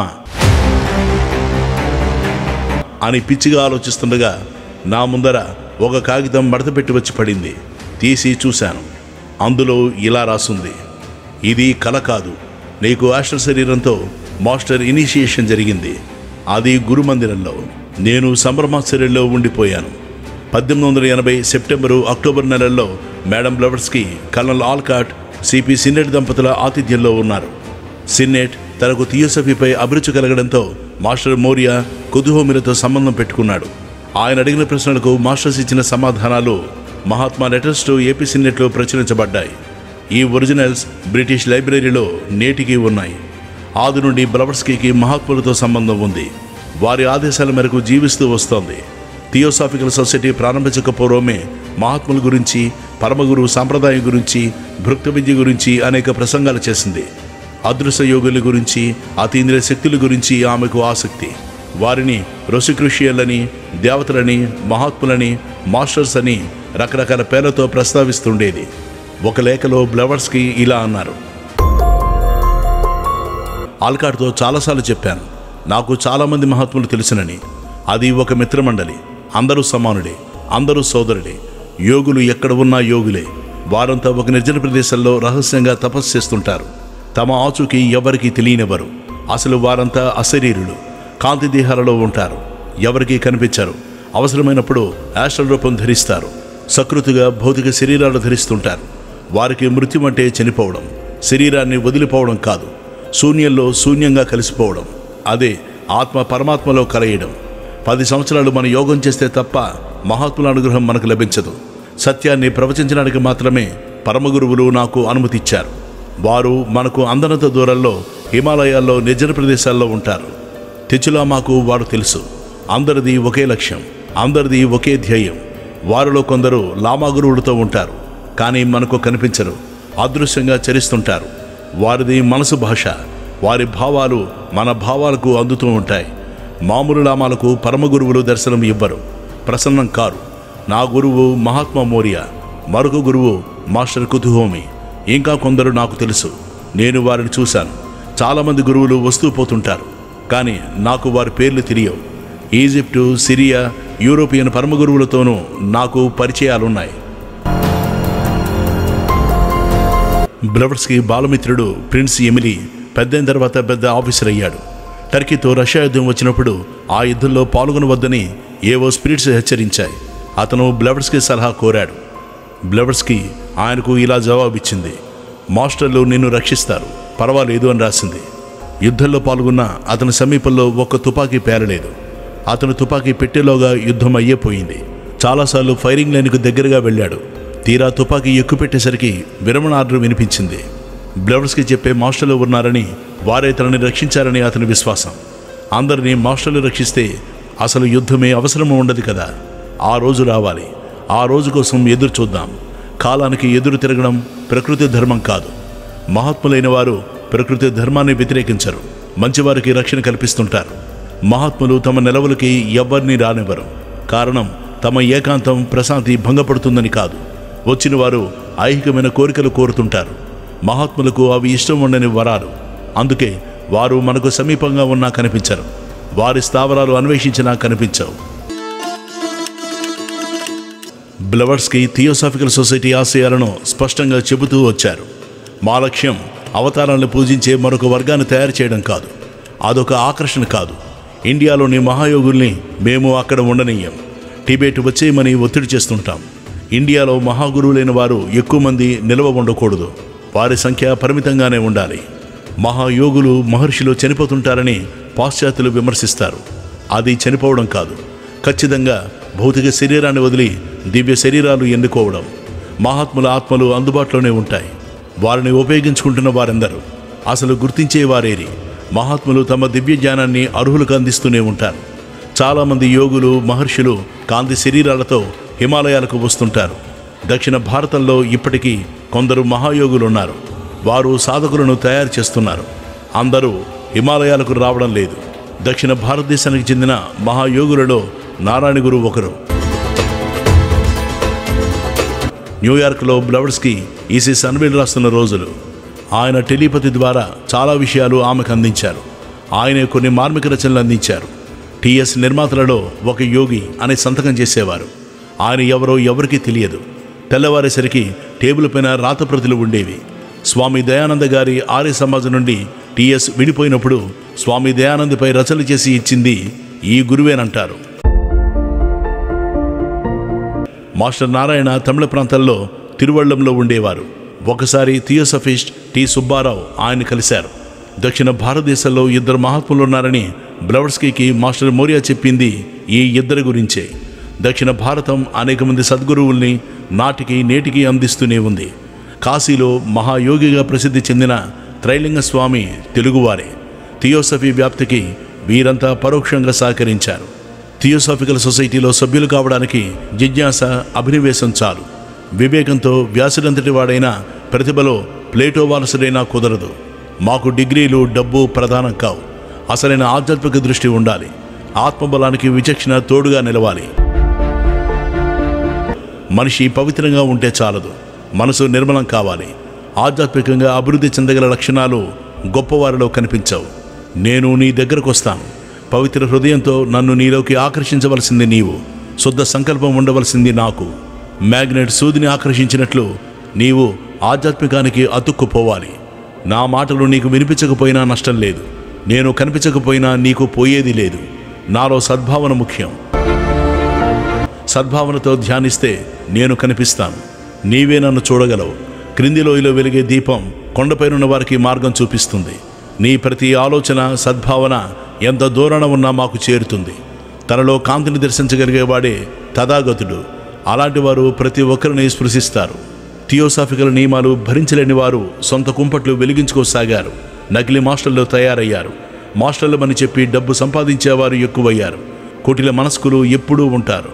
అని పిచ్చిగా ఆలోచిస్తుండగా నా ముందర ఒక కాగితం మడత పెట్టి వచ్చి పడింది తీసి చూశాను అందులో ఇలా రాసుంది ఇది కల కాదు నీకు ఆస్ట్ర శరీరంతో మాస్టర్ ఇనిషియేషన్ జరిగింది అది గురుమందిరంలో నేను సంభ్రమాశ్చర్యంలో ఉండిపోయాను పద్దెనిమిది వందల ఎనభై సెప్టెంబరు అక్టోబర్ నెలల్లో మేడం బ్లవర్స్కి కల్నల్ ఆల్కాట్ సిపి సిన్నెట్ దంపతుల ఆతిథ్యంలో ఉన్నారు సిన్నెట్ తనకు థియోసఫీపై అభిరుచి కలగడంతో మాస్టర్ మౌర్య కుతుహోమిలతో సంబంధం పెట్టుకున్నాడు ఆయన అడిగిన ప్రశ్నలకు మాస్టర్స్ ఇచ్చిన సమాధానాలు మహాత్మా లెటర్స్ టు ఏపీ సిన్నెట్లో ప్రచురించబడ్డాయి ఈ ఒరిజినల్స్ బ్రిటిష్ లైబ్రరీలో నేటికి ఉన్నాయి ఆది నుండి బ్లవర్స్కీకి మహాత్ములతో సంబంధం ఉంది వారి ఆదేశాల మేరకు జీవిస్తూ వస్తోంది థియోసాఫికల్ సొసైటీ ప్రారంభించక పూర్వమే మహాత్ముల గురించి పరమగురు సాంప్రదాయం గురించి భృక్త విద్య గురించి అనేక ప్రసంగాలు చేసింది అదృశ్య యోగుల గురించి అతీంద్రియ శక్తుల గురించి ఆమెకు ఆసక్తి వారిని రొసిక్రుషియలని దేవతలని మహాత్ములని మాస్టర్స్ అని రకరకాల పేర్లతో ప్రస్తావిస్తుండేది ఒక లేఖలో బ్లవర్స్కి ఇలా అన్నారు ఆల్కాట్తో చాలాసార్లు చెప్పాను నాకు చాలామంది మహాత్ములు తెలుసునని అది ఒక మిత్రమండలి అందరూ సమానుడే అందరూ సోదరుడే యోగులు ఎక్కడ ఉన్నా యోగులే వారంతా ఒక నిర్జన ప్రదేశంలో రహస్యంగా తపస్సు చేస్తుంటారు తమ ఆచూకీ ఎవరికీ తెలియనివ్వరు అసలు వారంతా అశరీరులు కాంతి దేహాలలో ఉంటారు ఎవరికీ కనిపించరు అవసరమైనప్పుడు యాస్ట్రల్ రూపం ధరిస్తారు సకృతిగా భౌతిక శరీరాలు ధరిస్తుంటారు వారికి మృత్యు అంటే చనిపోవడం శరీరాన్ని వదిలిపోవడం కాదు శూన్యంలో శూన్యంగా కలిసిపోవడం అదే ఆత్మ పరమాత్మలో కలయడం పది సంవత్సరాలు మన యోగం చేస్తే తప్ప మహాత్ముల అనుగ్రహం మనకు లభించదు సత్యాన్ని ప్రవచించడానికి మాత్రమే పరమగురువులు నాకు అనుమతి ఇచ్చారు వారు మనకు అందనంత దూరంలో హిమాలయాల్లో నిర్జన ప్రదేశాల్లో ఉంటారు తెచులామాకు వారు తెలుసు అందరిది ఒకే లక్ష్యం అందరిది ఒకే ధ్యేయం వారిలో కొందరు లామా గురువులతో ఉంటారు కానీ మనకు కనిపించరు అదృశ్యంగా చరిస్తుంటారు వారిది మనసు భాష వారి భావాలు మన భావాలకు అందుతూ ఉంటాయి మామూలు లామాలకు పరమ గురువులు దర్శనం ఇవ్వరు ప్రసన్నం కారు నా గురువు మహాత్మా మౌర్య మరొక గురువు మాస్టర్ కుతుహోమి ఇంకా కొందరు నాకు తెలుసు నేను వారిని చూశాను చాలామంది గురువులు వస్తూ పోతుంటారు కానీ నాకు వారి పేర్లు తెలియవు ఈజిప్టు సిరియా యూరోపియన్ పరమ గురువులతోనూ నాకు పరిచయాలున్నాయి బ్లవర్స్కి బాలమిత్రుడు ప్రిన్స్ ఎమిలీ పెద్దయిన తర్వాత పెద్ద ఆఫీసర్ అయ్యాడు టర్కీతో రష్యా యుద్ధం వచ్చినప్పుడు ఆ యుద్ధంలో పాల్గొనవద్దని ఏవో స్పిరిట్స్ హెచ్చరించాయి అతను బ్లవర్స్కి సలహా కోరాడు బ్లవర్స్కి ఆయనకు ఇలా జవాబిచ్చింది మాస్టర్లు నిన్ను రక్షిస్తారు పర్వాలేదు అని రాసింది యుద్ధంలో పాల్గొన్న అతని సమీపంలో ఒక్క తుపాకీ పేరలేదు అతను తుపాకీ పెట్టేలోగా యుద్ధం అయ్యేపోయింది చాలాసార్లు ఫైరింగ్ లైన్కు దగ్గరగా వెళ్ళాడు తీరా తుపాకీ ఎక్కుపెట్టేసరికి విరమణ ఆర్డర్ వినిపించింది బ్లవర్స్కి చెప్పే మాస్టర్లు ఉన్నారని వారే తనని రక్షించారని అతని విశ్వాసం అందరినీ మాస్టర్లు రక్షిస్తే అసలు యుద్ధమే అవసరం ఉండదు కదా ఆ రోజు రావాలి ఆ రోజు కోసం ఎదురు చూద్దాం కాలానికి ఎదురు తిరగడం ప్రకృతి ధర్మం కాదు మహాత్ములైన వారు ప్రకృతి ధర్మాన్ని వ్యతిరేకించరు మంచివారికి రక్షణ కల్పిస్తుంటారు మహాత్ములు తమ నిలవలకి ఎవ్వరినీ రానివ్వరు కారణం తమ ఏకాంతం ప్రశాంతి భంగపడుతుందని కాదు వచ్చిన వారు ఐహికమైన కోరికలు కోరుతుంటారు మహాత్ములకు అవి ఇష్టం ఉండని వరాలు అందుకే వారు మనకు సమీపంగా ఉన్నా కనిపించరు వారి స్థావరాలు అన్వేషించినా కనిపించవు బ్లవర్స్కి థియోసాఫికల్ సొసైటీ ఆశయాలను స్పష్టంగా చెబుతూ వచ్చారు మా లక్ష్యం అవతారాలను పూజించే మరొక వర్గాన్ని తయారు చేయడం కాదు అదొక ఆకర్షణ కాదు ఇండియాలోని మహాయోగుల్ని మేము అక్కడ ఉండనీయం టిబెట్ వచ్చేయమని ఒత్తిడి చేస్తుంటాం ఇండియాలో మహాగురువులైన వారు ఎక్కువ మంది నిలవ ఉండకూడదు వారి సంఖ్య పరిమితంగానే ఉండాలి మహాయోగులు మహర్షులు చనిపోతుంటారని పాశ్చాత్యులు విమర్శిస్తారు అది చనిపోవడం కాదు ఖచ్చితంగా భౌతిక శరీరాన్ని వదిలి దివ్య శరీరాలు ఎన్నుకోవడం మహాత్ముల ఆత్మలు అందుబాటులోనే ఉంటాయి వారిని ఉపయోగించుకుంటున్న వారందరూ అసలు గుర్తించే వారేరి మహాత్ములు తమ దివ్య జ్ఞానాన్ని అర్హులకు అందిస్తూనే ఉంటారు చాలామంది యోగులు మహర్షులు కాంతి శరీరాలతో హిమాలయాలకు వస్తుంటారు దక్షిణ భారతంలో ఇప్పటికీ కొందరు మహాయోగులు ఉన్నారు వారు సాధకులను తయారు చేస్తున్నారు అందరూ హిమాలయాలకు రావడం లేదు దక్షిణ భారతదేశానికి చెందిన మహాయోగులలో నారాయణ గురు ఒకరు న్యూయార్క్లో బ్లవర్స్కి ఈసీ సన్వీల్ రాస్తున్న రోజులు ఆయన టెలిపతి ద్వారా చాలా విషయాలు ఆమెకు అందించారు ఆయనే కొన్ని మార్మిక రచనలు అందించారు టిఎస్ నిర్మాతలలో ఒక యోగి అనే సంతకం చేసేవారు ఆయన ఎవరో ఎవరికీ తెలియదు తెల్లవారేసరికి టేబుల్ పైన రాతప్రతులు ఉండేవి స్వామి దయానంద గారి ఆర్య సమాజం నుండి టిఎస్ విడిపోయినప్పుడు స్వామి దయానందపై రచనలు చేసి ఇచ్చింది ఈ గురువేనంటారు మాస్టర్ నారాయణ తమిళ ప్రాంతాల్లో తిరువళ్ళంలో ఉండేవారు ఒకసారి థియోసఫిస్ట్ టి సుబ్బారావు ఆయన కలిశారు దక్షిణ భారతదేశంలో ఇద్దరు మహాత్ములు ఉన్నారని బ్లవర్స్కీకి మాస్టర్ మోరియా చెప్పింది ఈ ఇద్దరి గురించే దక్షిణ భారతం అనేక మంది సద్గురువుల్ని నాటికి నేటికి అందిస్తూనే ఉంది కాశీలో మహాయోగిగా ప్రసిద్ధి చెందిన త్రైలింగ స్వామి తెలుగువారే థియోసఫీ వ్యాప్తికి వీరంతా పరోక్షంగా సహకరించారు థియోసాఫికల్ సొసైటీలో సభ్యులు కావడానికి జిజ్ఞాస అభినివేశం చాలు వివేకంతో వ్యాసుడంతటి వాడైన ప్రతిభలో ప్లేటో వారసుడైనా కుదరదు మాకు డిగ్రీలు డబ్బు ప్రధానం కావు అసలైన ఆధ్యాత్మిక దృష్టి ఉండాలి ఆత్మబలానికి విచక్షణ తోడుగా నిలవాలి మనిషి పవిత్రంగా ఉంటే చాలదు మనసు నిర్మలం కావాలి ఆధ్యాత్మికంగా అభివృద్ధి చెందగల లక్షణాలు గొప్పవారిలో కనిపించవు నేను నీ దగ్గరకు వస్తాను పవిత్ర హృదయంతో నన్ను నీలోకి ఆకర్షించవలసింది నీవు శుద్ధ సంకల్పం ఉండవలసింది నాకు మ్యాగ్నెట్ సూదిని ఆకర్షించినట్లు నీవు ఆధ్యాత్మికానికి అతుక్కుపోవాలి నా మాటలు నీకు వినిపించకపోయినా నష్టం లేదు నేను కనిపించకపోయినా నీకు పోయేది లేదు నాలో సద్భావన ముఖ్యం సద్భావనతో ధ్యానిస్తే నేను కనిపిస్తాను నీవే నన్ను చూడగలవు క్రింది లోయలో వెలిగే దీపం కొండపైనున్న వారికి మార్గం చూపిస్తుంది నీ ప్రతి ఆలోచన సద్భావన ఎంత దూరాన ఉన్నా మాకు చేరుతుంది తనలో కాంతిని దర్శించగలిగేవాడే తథాగతుడు అలాంటి వారు ప్రతి ఒక్కరిని స్పృశిస్తారు థియోసాఫికల్ నియమాలు భరించలేని వారు సొంత కుంపట్లు వెలిగించుకోసాగారు నకిలీ మాస్టర్లు తయారయ్యారు మాస్టర్లమని చెప్పి డబ్బు సంపాదించేవారు ఎక్కువయ్యారు కుటిల మనస్కులు ఎప్పుడూ ఉంటారు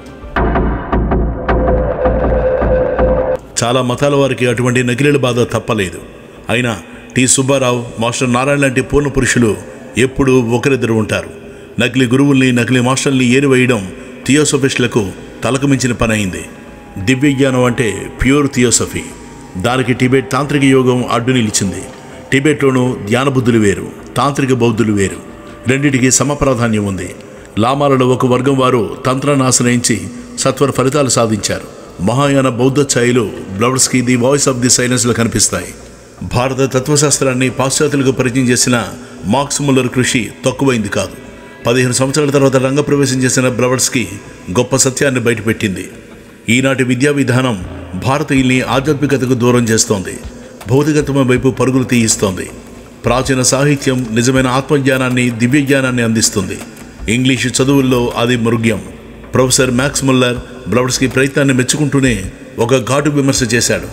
చాలా మతాల వారికి అటువంటి నకిలీల బాధ తప్పలేదు అయినా టి సుబ్బారావు మాస్టర్ నారాయణ లాంటి పూర్ణ పురుషులు ఎప్పుడూ ఒకరిద్దరు ఉంటారు నకిలీ గురువుల్ని నకిలీ మాస్టర్ని ఏరివేయడం థియోసఫిస్టులకు తలకు మించిన పని అయింది దివ్య జ్ఞానం అంటే ప్యూర్ థియోసఫీ దానికి టిబెట్ తాంత్రిక యోగం అడ్డు నిలిచింది టిబెట్లోనూ ధ్యానబుద్ధులు వేరు తాంత్రిక బౌద్ధులు వేరు రెండిటికి సమప్రాధాన్యం ఉంది లామాలలో ఒక వర్గం వారు తంత్రాన్ని ఆశ్రయించి సత్వర ఫలితాలు సాధించారు మహాయాన బౌద్ధ ఛాయలు Blavatsky the voice of the సైలెన్స్లో కనిపిస్తాయి భారత తత్వశాస్త్రాన్ని పాశ్చాత్యులకు పరిచయం చేసిన మార్క్స్ ముల్లర్ కృషి తక్కువైంది కాదు పదిహేను సంవత్సరాల తర్వాత రంగప్రవేశం చేసిన బ్లవర్స్కి గొప్ప సత్యాన్ని బయటపెట్టింది ఈనాటి విద్యా విధానం భారతీయుల్ని ఆధ్యాత్మికతకు దూరం చేస్తోంది భౌతికత్వం వైపు పరుగులు తీయిస్తోంది ప్రాచీన సాహిత్యం నిజమైన ఆత్మజ్ఞానాన్ని దివ్య జ్ఞానాన్ని అందిస్తుంది ఇంగ్లీషు చదువుల్లో అది మృగ్యం ప్రొఫెసర్ మ్యాక్స్ ముల్లర్ బ్లవడ్స్కి ప్రయత్నాన్ని మెచ్చుకుంటూనే ఒక ఘాటు విమర్శ చేశాడు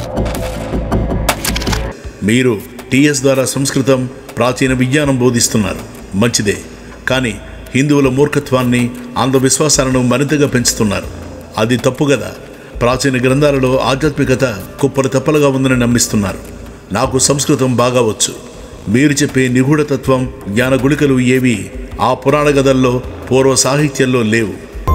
మీరు టీఎస్ ద్వారా సంస్కృతం ప్రాచీన విజ్ఞానం బోధిస్తున్నారు మంచిదే కానీ హిందువుల మూర్ఖత్వాన్ని అంధవిశ్వాసాలను మరింతగా పెంచుతున్నారు అది తప్పు కదా ప్రాచీన గ్రంథాలలో ఆధ్యాత్మికత కుప్పలు తెప్పలుగా ఉందని నమ్మిస్తున్నారు నాకు సంస్కృతం బాగా వచ్చు మీరు చెప్పే నిగూఢతత్వం జ్ఞాన గుళికలు ఏవి ఆ పురాణ గదల్లో పూర్వ సాహిత్యంలో లేవు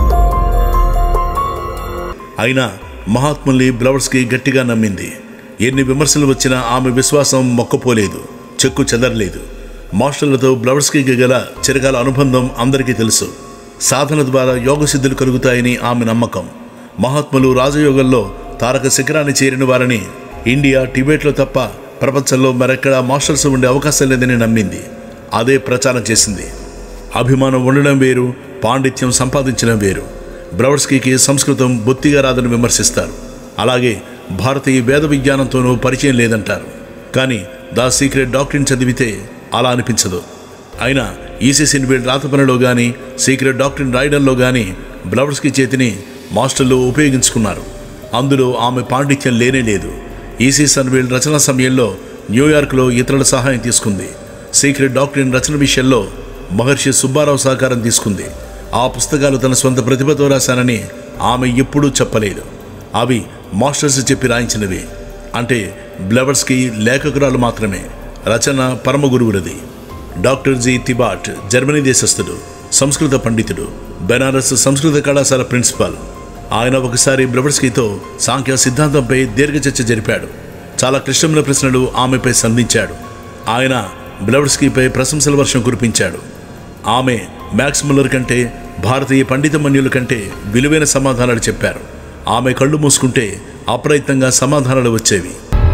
అయినా మహాత్ముల్ని బ్లవర్స్కి గట్టిగా నమ్మింది ఎన్ని విమర్శలు వచ్చినా ఆమె విశ్వాసం మొక్కపోలేదు చెక్కు చెదరలేదు మాస్టర్లతో బ్లవర్స్కి గల చిరకాల అనుబంధం అందరికీ తెలుసు సాధన ద్వారా యోగ సిద్ధులు కలుగుతాయని ఆమె నమ్మకం మహాత్ములు రాజయోగంలో తారక శిఖరాన్ని చేరిన వారని ఇండియా టిబెట్లో తప్ప ప్రపంచంలో మరెక్కడా మాస్టర్స్ ఉండే అవకాశం లేదని నమ్మింది అదే ప్రచారం చేసింది అభిమానం ఉండడం వేరు పాండిత్యం సంపాదించడం వేరు బ్రవడ్స్కీకి సంస్కృతం బొత్తిగా రాదని విమర్శిస్తారు అలాగే భారతీయ వేద విజ్ఞానంతోనూ పరిచయం లేదంటారు కానీ ద సీక్రెట్ డాక్టరీన్ చదివితే అలా అనిపించదు అయినా ఈసీసీని వీళ్ళ రాత పనిలో కానీ సీక్రెట్ డాక్టరీన్ రాయడంలో కానీ బ్లవర్స్కి చేతిని మాస్టర్లు ఉపయోగించుకున్నారు అందులో ఆమె పాండిత్యం లేనే లేదు ఈసీ సన్వీల్ రచన సమయంలో న్యూయార్క్లో ఇతరుల సహాయం తీసుకుంది సీక్రెట్ డాక్టరీన్ రచన విషయంలో మహర్షి సుబ్బారావు సహకారం తీసుకుంది ఆ పుస్తకాలు తన సొంత ప్రతిభతో రాశానని ఆమె ఎప్పుడూ చెప్పలేదు అవి మాస్టర్స్ చెప్పి రాయించినవి అంటే బ్లెవర్స్కి లేఖకురాలు మాత్రమే రచన పరమ గురువులది డాక్టర్ జి తిబాట్ జర్మనీ దేశస్థుడు సంస్కృత పండితుడు బెనారస్ సంస్కృత కళాశాల ప్రిన్సిపాల్ ఆయన ఒకసారి బ్లెవర్స్కీతో సాంఖ్య సిద్ధాంతంపై దీర్ఘ చర్చ జరిపాడు చాలా క్లిష్టమైన ప్రశ్నలు ఆమెపై సంధించాడు ఆయన బ్లెవర్స్కీపై ప్రశంసల వర్షం కురిపించాడు ఆమె మ్యాక్స్ ముల్లర్ కంటే భారతీయ పండిత మన్యుల కంటే విలువైన సమాధానాలు చెప్పారు ఆమె కళ్ళు మూసుకుంటే అప్రయత్నంగా సమాధానాలు వచ్చేవి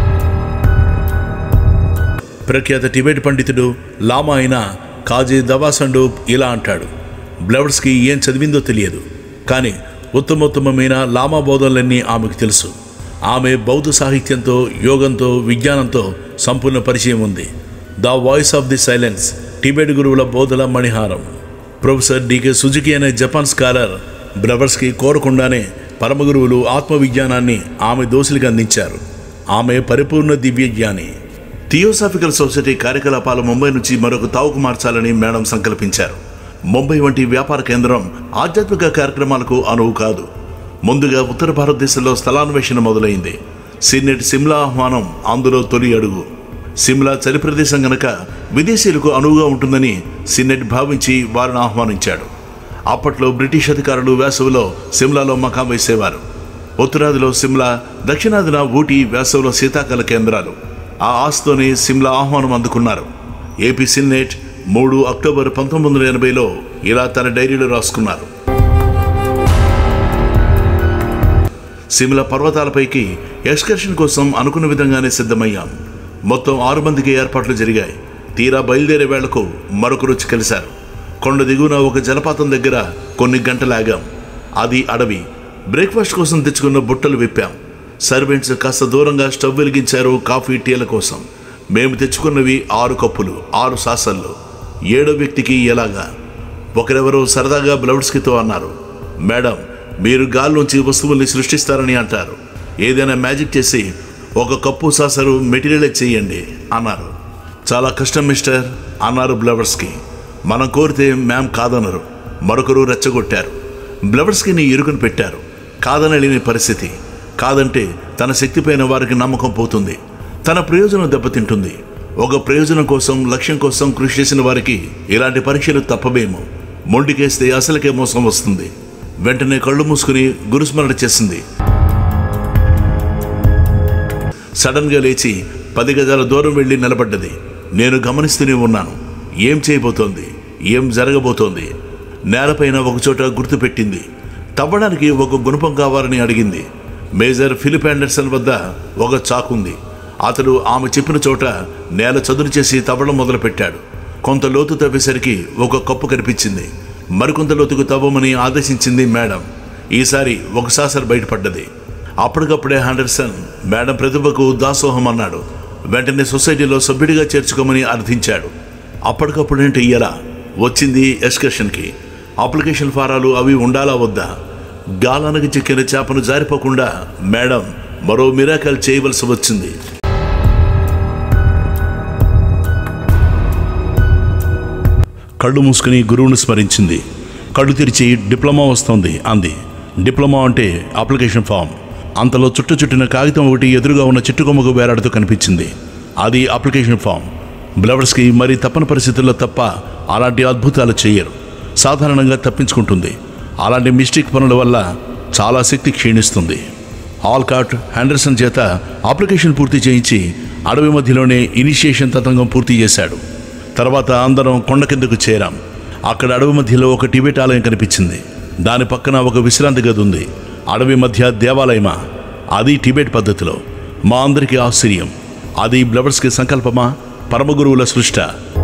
ప్రఖ్యాత టిబెట్ పండితుడు లామా అయిన కాజీ దవాసండు ఇలా అంటాడు బ్లవర్స్కి ఏం చదివిందో తెలియదు కానీ ఉత్తమోత్తమమైన లామా బోధనలన్నీ ఆమెకు తెలుసు ఆమె బౌద్ధ సాహిత్యంతో యోగంతో విజ్ఞానంతో సంపూర్ణ పరిచయం ఉంది the voice of the silence Tibet గురువుల బోధల మణిహారం ప్రొఫెసర్ డికే సుజుకి అనే జపాన్ స్కాలర్ బ్రవర్స్కి కోరకుండానే పరమగురువులు ఆత్మవిజ్ఞానాన్ని ఆమె దోషులకు అందించారు ఆమె పరిపూర్ణ దివ్య జ్ఞాని థియోసాఫికల్ సొసైటీ కార్యకలాపాలు ముంబై నుంచి మరొక తావుకు మార్చాలని మేడం సంకల్పించారు ముంబై వంటి వ్యాపార కేంద్రం ఆధ్యాత్మిక కార్యక్రమాలకు అనువు కాదు ముందుగా ఉత్తర భారతదేశంలో స్థలాన్వేషణ మొదలైంది సిన్నెట్ సిమ్లా ఆహ్వానం అందులో తొలి అడుగు సిమ్లా చలి ప్రదేశం గనక విదేశీయులకు అనువుగా ఉంటుందని సిన్నెట్ భావించి వారిని ఆహ్వానించాడు అప్పట్లో బ్రిటిష్ అధికారులు వేసవిలో సిమ్లాలో మకాం వేసేవారు ఉత్తరాదిలో సిమ్లా దక్షిణాదిన ఊటీ వేసవిలో శీతాకాల కేంద్రాలు ఆ ఆశతోనే సిమ్లా ఆహ్వానం అందుకున్నారు ఏపీ సిన్నేట్ మూడు అక్టోబర్ పంతొమ్మిది వందల ఎనభైలో ఇలా తన డైరీలో రాసుకున్నారు సిమ్లా పర్వతాలపైకి ఎక్స్కర్షన్ కోసం అనుకున్న విధంగానే సిద్ధమయ్యాం మొత్తం ఆరు మందికి ఏర్పాట్లు జరిగాయి తీరా బయలుదేరే వేళకు మరొకరు వచ్చి కలిశారు కొండ దిగువన ఒక జలపాతం దగ్గర కొన్ని గంటలు ఆగాం అది అడవి బ్రేక్ఫాస్ట్ కోసం తెచ్చుకున్న బుట్టలు విప్పాం సర్వెంట్స్ కాస్త దూరంగా స్టవ్ వెలిగించారు కాఫీ టీల కోసం మేము తెచ్చుకున్నవి ఆరు కప్పులు ఆరు సాసల్లో ఏడో వ్యక్తికి ఎలాగా ఒకరెవరో సరదాగా బ్లౌడ్స్కితో అన్నారు మేడం మీరు గాల్లోంచి వస్తువుల్ని సృష్టిస్తారని అంటారు ఏదైనా మ్యాజిక్ చేసి ఒక కప్పు సాసరు మెటీరియలైజ్ చేయండి అన్నారు చాలా కష్టం మిస్టర్ అన్నారు బ్లవర్స్కి మనం కోరితే మ్యామ్ కాదనరు మరొకరు రెచ్చగొట్టారు బ్లవర్స్కిని ఇరుకుని పెట్టారు కాదనలేని పరిస్థితి కాదంటే తన శక్తిపైన వారికి నమ్మకం పోతుంది తన ప్రయోజనం దెబ్బతింటుంది ఒక ప్రయోజనం కోసం లక్ష్యం కోసం కృషి చేసిన వారికి ఇలాంటి పరీక్షలు తప్పవేమో మొండికేస్తే అసలుకే మోసం వస్తుంది వెంటనే కళ్ళు మూసుకుని గురుస్మరణ చేసింది సడన్గా లేచి పది గజాల దూరం వెళ్ళి నిలబడ్డది నేను గమనిస్తూనే ఉన్నాను ఏం చేయబోతోంది ఏం జరగబోతోంది నేలపైన ఒకచోట గుర్తుపెట్టింది తవ్వడానికి ఒక గుణపం కావాలని అడిగింది మేజర్ ఫిలిప్ ఆండర్సన్ వద్ద ఒక చాకుంది అతడు ఆమె చెప్పిన చోట నేల చదును చేసి తవ్వడం మొదలుపెట్టాడు కొంత లోతు తవ్వేసరికి ఒక కప్పు కనిపించింది మరికొంత లోతుకు తవ్వమని ఆదేశించింది మేడం ఈసారి ఒక సాసర్ బయటపడ్డది అప్పటికప్పుడే హండర్సన్ మేడం ప్రతిభకు దాసోహం అన్నాడు వెంటనే సొసైటీలో సభ్యుడిగా చేర్చుకోమని అర్థించాడు అప్పటికప్పుడేంటి ఇలా వచ్చింది ఎక్స్కర్షన్కి అప్లికేషన్ ఫారాలు అవి ఉండాలా వద్దా గాలానికి చిక్కిన చేపను జారిపోకుండా మేడం మరో మిరాకల్ చేయవలసి వచ్చింది కళ్ళు మూసుకుని గురువును స్మరించింది కళ్ళు తెరిచి డిప్లొమా వస్తోంది అంది డిప్లొమా అంటే అప్లికేషన్ ఫామ్ అంతలో చుట్టు చుట్టిన కాగితం ఒకటి ఎదురుగా ఉన్న చిట్టుకొమ్మకు వేలాడుతూ కనిపించింది అది అప్లికేషన్ ఫామ్ బ్లవర్స్కి మరి తప్పని పరిస్థితుల్లో తప్ప అలాంటి అద్భుతాలు చేయరు సాధారణంగా తప్పించుకుంటుంది అలాంటి మిస్టేక్ పనుల వల్ల చాలా శక్తి క్షీణిస్తుంది ఆల్కాట్ హెండర్సన్ చేత అప్లికేషన్ పూర్తి చేయించి అడవి మధ్యలోనే ఇనిషియేషన్ తతంగం పూర్తి చేశాడు తర్వాత అందరం కొండ కిందకు చేరాం అక్కడ అడవి మధ్యలో ఒక టిబెట్ ఆలయం కనిపించింది దాని పక్కన ఒక విశ్రాంతి గది ఉంది అడవి మధ్య దేవాలయమా అది టిబెట్ పద్ధతిలో మా అందరికీ ఆశ్చర్యం అది బ్లవర్స్కి సంకల్పమా పరమగురువుల సృష్ట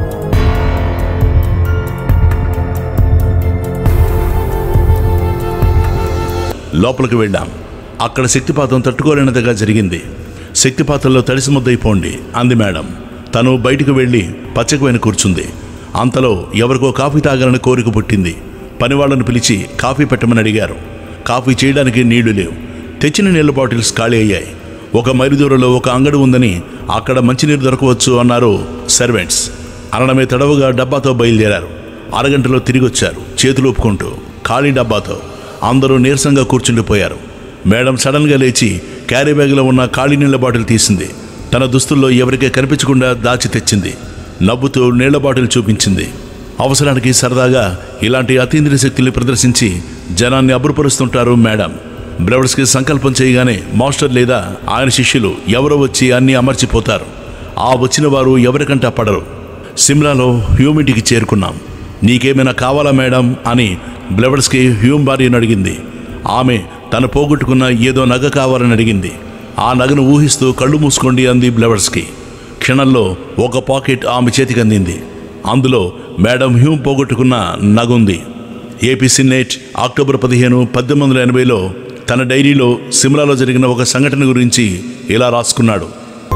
లోపలికి వెళ్ళాం అక్కడ శక్తిపాతం తట్టుకోలేనంతగా జరిగింది శక్తిపాతంలో తడిసి ముద్దయిపోండి అంది మేడం తను బయటకు వెళ్ళి పచ్చకు వెను కూర్చుంది అంతలో ఎవరికో కాఫీ తాగాలని కోరిక పుట్టింది పనివాళ్ళను పిలిచి కాఫీ పెట్టమని అడిగారు కాఫీ చేయడానికి నీళ్లు లేవు తెచ్చిన నీళ్ళ బాటిల్స్ ఖాళీ అయ్యాయి ఒక మైలు దూరంలో ఒక అంగడి ఉందని అక్కడ మంచినీరు దొరకవచ్చు అన్నారు సర్వెంట్స్ అనడమే తడవుగా డబ్బాతో బయలుదేరారు అరగంటలో తిరిగి వచ్చారు చేతులు ఒప్పుకుంటూ ఖాళీ డబ్బాతో అందరూ నీరసంగా కూర్చుండిపోయారు మేడం సడన్గా లేచి క్యారీ బ్యాగ్లో ఉన్న ఖాళీ నీళ్ల బాటిల్ తీసింది తన దుస్తుల్లో ఎవరికీ కనిపించకుండా దాచి తెచ్చింది నవ్వుతూ నీళ్ల బాటిల్ చూపించింది అవసరానికి సరదాగా ఇలాంటి అతీంద్రియ శక్తుల్ని ప్రదర్శించి జనాన్ని అబ్బురపరుస్తుంటారు మేడం బ్రవర్స్కి సంకల్పం చేయగానే మాస్టర్ లేదా ఆయన శిష్యులు ఎవరో వచ్చి అన్నీ అమర్చిపోతారు ఆ వచ్చిన వారు ఎవరికంటా పడరు సిమ్లాలో హ్యూమిడిటీకి చేరుకున్నాం నీకేమైనా కావాలా మేడం అని బ్లెవర్స్కి హ్యూమ్ భార్యను అడిగింది ఆమె తను పోగొట్టుకున్న ఏదో నగ కావాలని అడిగింది ఆ నగను ఊహిస్తూ కళ్ళు మూసుకోండి అంది బ్లెవర్స్కి క్షణంలో ఒక పాకెట్ ఆమె చేతికి అందింది అందులో మేడం హ్యూమ్ పోగొట్టుకున్న నగుంది ఏపీ సిన్నేట్ అక్టోబర్ పదిహేను పద్దెనిమిది వందల ఎనభైలో తన డైరీలో సిమ్లాలో జరిగిన ఒక సంఘటన గురించి ఇలా రాసుకున్నాడు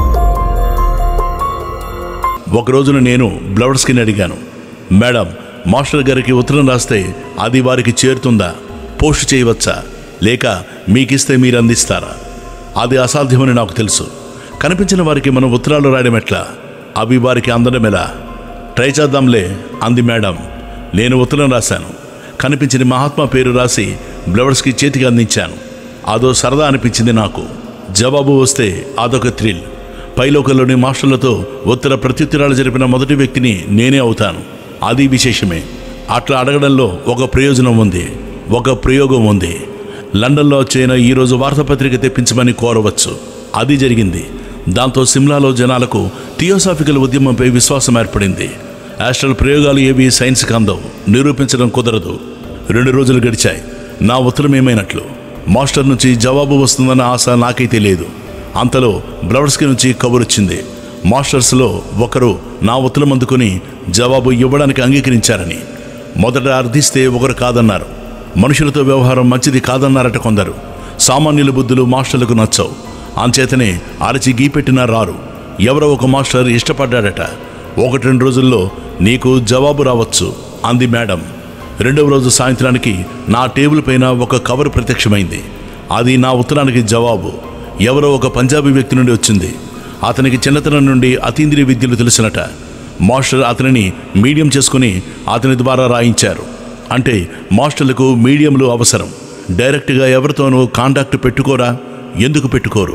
ఒక రోజున నేను బ్లవర్స్కిని అడిగాను మేడం మాస్టర్ గారికి ఉత్తరం రాస్తే అది వారికి చేరుతుందా పోస్ట్ చేయవచ్చా లేక మీకిస్తే మీరు అందిస్తారా అది అసాధ్యమని నాకు తెలుసు కనిపించిన వారికి మనం ఉత్తరాలు రాయడం ఎట్లా అవి వారికి అందడం ఎలా ట్రై చేద్దాంలే అంది మేడం నేను ఉత్తరం రాశాను కనిపించిన మహాత్మా పేరు రాసి బ్లవర్స్కి చేతికి అందించాను అదో సరదా అనిపించింది నాకు జవాబు వస్తే అదొక థ్రిల్ పైలోకంలోని మాస్టర్లతో ఉత్తర ప్రత్యుత్తరాలు జరిపిన మొదటి వ్యక్తిని నేనే అవుతాను అది విశేషమే అట్లా అడగడంలో ఒక ప్రయోజనం ఉంది ఒక ప్రయోగం ఉంది లండన్లో వచ్చైన ఈరోజు వార్తాపత్రిక తెప్పించమని కోరవచ్చు అది జరిగింది దాంతో సిమ్లాలో జనాలకు థియోసాఫికల్ ఉద్యమంపై విశ్వాసం ఏర్పడింది ఆస్ట్రల్ ప్రయోగాలు ఏవి సైన్స్కి అందవు నిరూపించడం కుదరదు రెండు రోజులు గడిచాయి నా ఉత్తరం ఏమైనట్లు మాస్టర్ నుంచి జవాబు వస్తుందన్న ఆశ నాకైతే లేదు అంతలో బ్రవర్స్కి నుంచి కబురొచ్చింది మాస్టర్స్లో ఒకరు నా ఉత్తరం అందుకుని జవాబు ఇవ్వడానికి అంగీకరించారని మొదట అర్థిస్తే ఒకరు కాదన్నారు మనుషులతో వ్యవహారం మంచిది కాదన్నారట కొందరు సామాన్యుల బుద్ధులు మాస్టర్లకు నచ్చవు అంచేతనే అరచి గీపెట్టినా రారు ఎవరో ఒక మాస్టర్ ఇష్టపడ్డాడట ఒకటి రెండు రోజుల్లో నీకు జవాబు రావచ్చు అంది మేడం రెండవ రోజు సాయంత్రానికి నా టేబుల్ పైన ఒక కవర్ ప్రత్యక్షమైంది అది నా ఉత్తరానికి జవాబు ఎవరో ఒక పంజాబీ వ్యక్తి నుండి వచ్చింది అతనికి చిన్నతనం నుండి అతీంద్రియ విద్యలు తెలిసినట మాస్టర్ అతనిని మీడియం చేసుకుని అతని ద్వారా రాయించారు అంటే మాస్టర్లకు మీడియంలు అవసరం డైరెక్ట్గా ఎవరితోనూ కాంటాక్ట్ పెట్టుకోరా ఎందుకు పెట్టుకోరు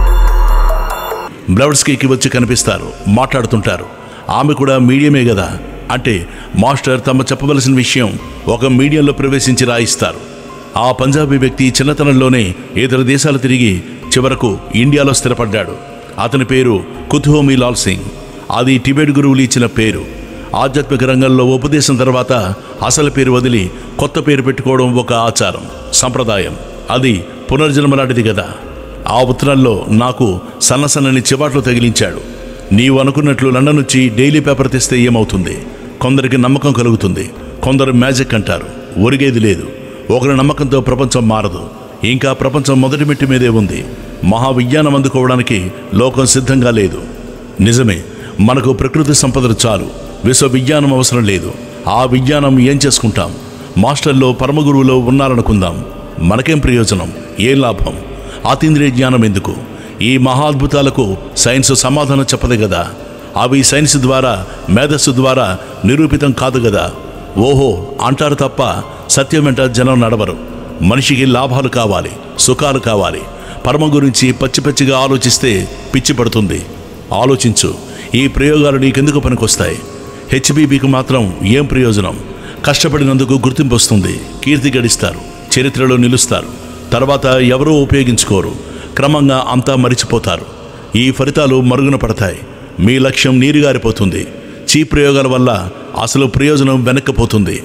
బ్లవర్స్కీకి వచ్చి కనిపిస్తారు మాట్లాడుతుంటారు ఆమె కూడా మీడియమే కదా అంటే మాస్టర్ తమ చెప్పవలసిన విషయం ఒక మీడియంలో ప్రవేశించి రాయిస్తారు ఆ పంజాబీ వ్యక్తి చిన్నతనంలోనే ఇతర దేశాలు తిరిగి చివరకు ఇండియాలో స్థిరపడ్డాడు అతని పేరు కుతుహోమి లాల్ సింగ్ అది టిబెట్ గురువులు ఇచ్చిన పేరు ఆధ్యాత్మిక రంగంలో ఉపదేశం తర్వాత అసలు పేరు వదిలి కొత్త పేరు పెట్టుకోవడం ఒక ఆచారం సంప్రదాయం అది పునర్జన్మ లాంటిది కదా ఆ ఉత్తరంలో నాకు సన్నసన్నని చివాట్లు తగిలించాడు నీవు అనుకున్నట్లు లండన్ నుంచి డైలీ పేపర్ తెస్తే ఏమవుతుంది కొందరికి నమ్మకం కలుగుతుంది కొందరు మ్యాజిక్ అంటారు ఒరిగేది లేదు ఒకరి నమ్మకంతో ప్రపంచం మారదు ఇంకా ప్రపంచం మొదటి మెట్టి మీదే ఉంది మహావిజ్ఞానం అందుకోవడానికి లోకం సిద్ధంగా లేదు నిజమే మనకు ప్రకృతి సంపదలు చాలు విశ్వవిజ్ఞానం అవసరం లేదు ఆ విజ్ఞానం ఏం చేసుకుంటాం మాస్టర్లో పరమగురువులో ఉన్నారనుకుందాం మనకేం ప్రయోజనం ఏం లాభం అతీంద్రియ జ్ఞానం ఎందుకు ఈ మహాద్భుతాలకు సైన్స్ సమాధానం చెప్పదు కదా అవి సైన్స్ ద్వారా మేధస్సు ద్వారా నిరూపితం కాదు కదా ఓహో అంటారు తప్ప సత్యం వెంట జనం నడవరు మనిషికి లాభాలు కావాలి సుఖాలు కావాలి పరమ గురించి పచ్చి పచ్చిగా ఆలోచిస్తే పిచ్చి పడుతుంది ఆలోచించు ఈ ప్రయోగాలు నీకెందుకు పనికొస్తాయి హెచ్బీబీకి మాత్రం ఏం ప్రయోజనం కష్టపడినందుకు గుర్తింపు వస్తుంది కీర్తి గడిస్తారు చరిత్రలో నిలుస్తారు తర్వాత ఎవరూ ఉపయోగించుకోరు క్రమంగా అంతా మరిచిపోతారు ఈ ఫలితాలు మరుగున పడతాయి మీ లక్ష్యం నీరుగారిపోతుంది చీ ప్రయోగాల వల్ల అసలు ప్రయోజనం వెనక్కిపోతుంది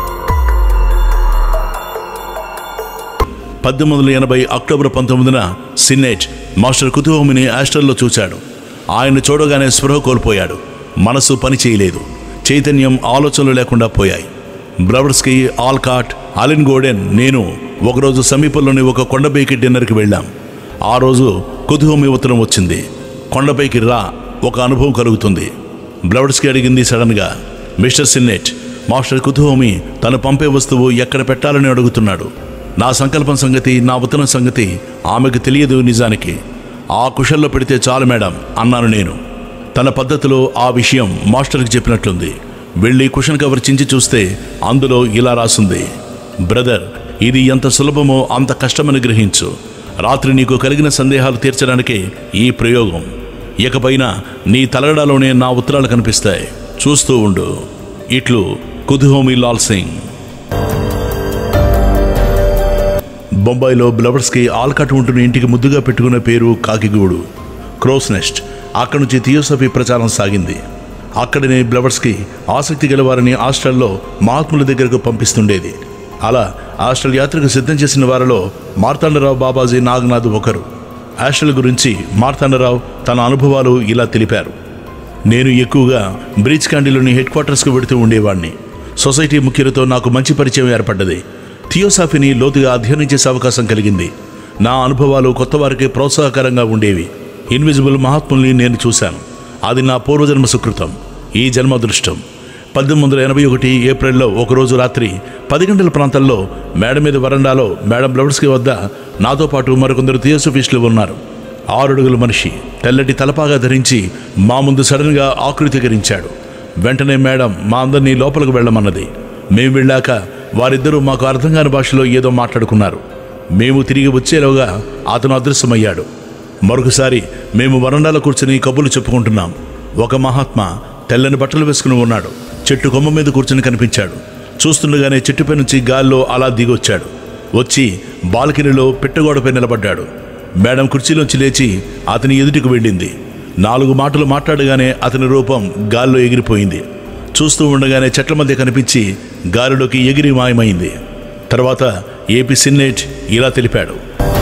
పద్దెనిమిది వందల ఎనభై అక్టోబర్ పంతొమ్మిదిన సిన్నేట్ మాస్టర్ కుతుహోమిని ఆస్టర్లో చూశాడు ఆయన చూడగానే స్పృహ కోల్పోయాడు మనసు పని చేయలేదు చైతన్యం ఆలోచనలు లేకుండా పోయాయి బ్రవర్స్కి ఆల్కాట్ అలిన్ గోడెన్ నేను ఒకరోజు సమీపంలోని ఒక కొండపైకి డిన్నర్కి వెళ్ళాం ఆ రోజు కుతుహోమి ఉత్తరం వచ్చింది కొండపైకి రా ఒక అనుభవం కలుగుతుంది బ్లవర్స్కి అడిగింది సడన్గా మిస్టర్ సిన్నెట్ మాస్టర్ కుతుహోమి తను పంపే వస్తువు ఎక్కడ పెట్టాలని అడుగుతున్నాడు నా సంకల్పం సంగతి నా ఉత్తరం సంగతి ఆమెకు తెలియదు నిజానికి ఆ కుషల్లో పెడితే చాలు మేడం అన్నాను నేను తన పద్ధతిలో ఆ విషయం మాస్టర్కి చెప్పినట్లుంది వెళ్ళి కుషన్ కవర్ చించి చూస్తే అందులో ఇలా రాసుంది బ్రదర్ ఇది ఎంత సులభమో అంత కష్టమని గ్రహించు రాత్రి నీకు కలిగిన సందేహాలు తీర్చడానికే ఈ ప్రయోగం ఇకపైన నీ తలగడాలోనే నా ఉత్తరాలు కనిపిస్తాయి చూస్తూ ఉండు ఇట్లు కుతుహోమి లాల్ సింగ్ బొంబాయిలో బ్లవర్స్కి ఆల్కట్ ఉంటున్న ఇంటికి ముద్దుగా పెట్టుకున్న పేరు కాకిగూడు క్రోస్ నెస్ట్ అక్కడి నుంచి థియోసఫీ ప్రచారం సాగింది అక్కడనే బ్లవర్స్కి ఆసక్తి గలవారిని హాస్టల్లో మహాత్ముల దగ్గరకు పంపిస్తుండేది అలా హాస్టల్ యాత్రకు సిద్ధం చేసిన వారిలో మార్తాండరావు బాబాజీ నాగనాథ్ ఒకరు హాస్టల్ గురించి మార్తాండరావు తన అనుభవాలు ఇలా తెలిపారు నేను ఎక్కువగా బ్రిడ్జ్ క్యాండీలోని హెడ్ క్వార్టర్స్కు వెడుతూ ఉండేవాడిని సొసైటీ ముఖ్యులతో నాకు మంచి పరిచయం ఏర్పడ్డది థియోసాఫీని లోతుగా అధ్యయనం చేసే అవకాశం కలిగింది నా అనుభవాలు కొత్త వారికి ప్రోత్సాహకరంగా ఉండేవి ఇన్విజిబుల్ మహాత్ముల్ని నేను చూశాను అది నా పూర్వజన్మ సుకృతం ఈ జన్మ అదృష్టం పద్దెనిమిది వందల ఎనభై ఒకటి ఏప్రిల్లో ఒకరోజు రాత్రి పది గంటల ప్రాంతంలో మేడ మీద వరండాలో మేడం బ్లవర్స్కి వద్ద నాతో పాటు మరికొందరు థియోసఫిస్టులు ఉన్నారు ఆరడుగుల మనిషి తెల్లటి తలపాగా ధరించి మా ముందు సడన్గా ఆకృతీకరించాడు వెంటనే మేడం మా అందరినీ లోపలికి వెళ్ళమన్నది మేము వెళ్ళాక వారిద్దరూ మాకు అర్థం కాని భాషలో ఏదో మాట్లాడుకున్నారు మేము తిరిగి వచ్చేలోగా అతను అదృశ్యమయ్యాడు మరొకసారి మేము వరండాలో కూర్చుని కబుర్లు చెప్పుకుంటున్నాం ఒక మహాత్మా తెల్లని బట్టలు వేసుకుని ఉన్నాడు చెట్టు కొమ్మ మీద కూర్చుని కనిపించాడు చూస్తుండగానే చెట్టుపై నుంచి గాల్లో అలా దిగొచ్చాడు వచ్చి బాల్కనీలో పిట్టగోడపై నిలబడ్డాడు మేడం కుర్చీలోంచి లేచి అతని ఎదుటికి వెళ్ళింది నాలుగు మాటలు మాట్లాడగానే అతని రూపం గాల్లో ఎగిరిపోయింది చూస్తూ ఉండగానే చెట్ల మధ్య కనిపించి గాలిలోకి ఎగిరి మాయమైంది తర్వాత ఏపీ సిన్నేట్ ఇలా తెలిపాడు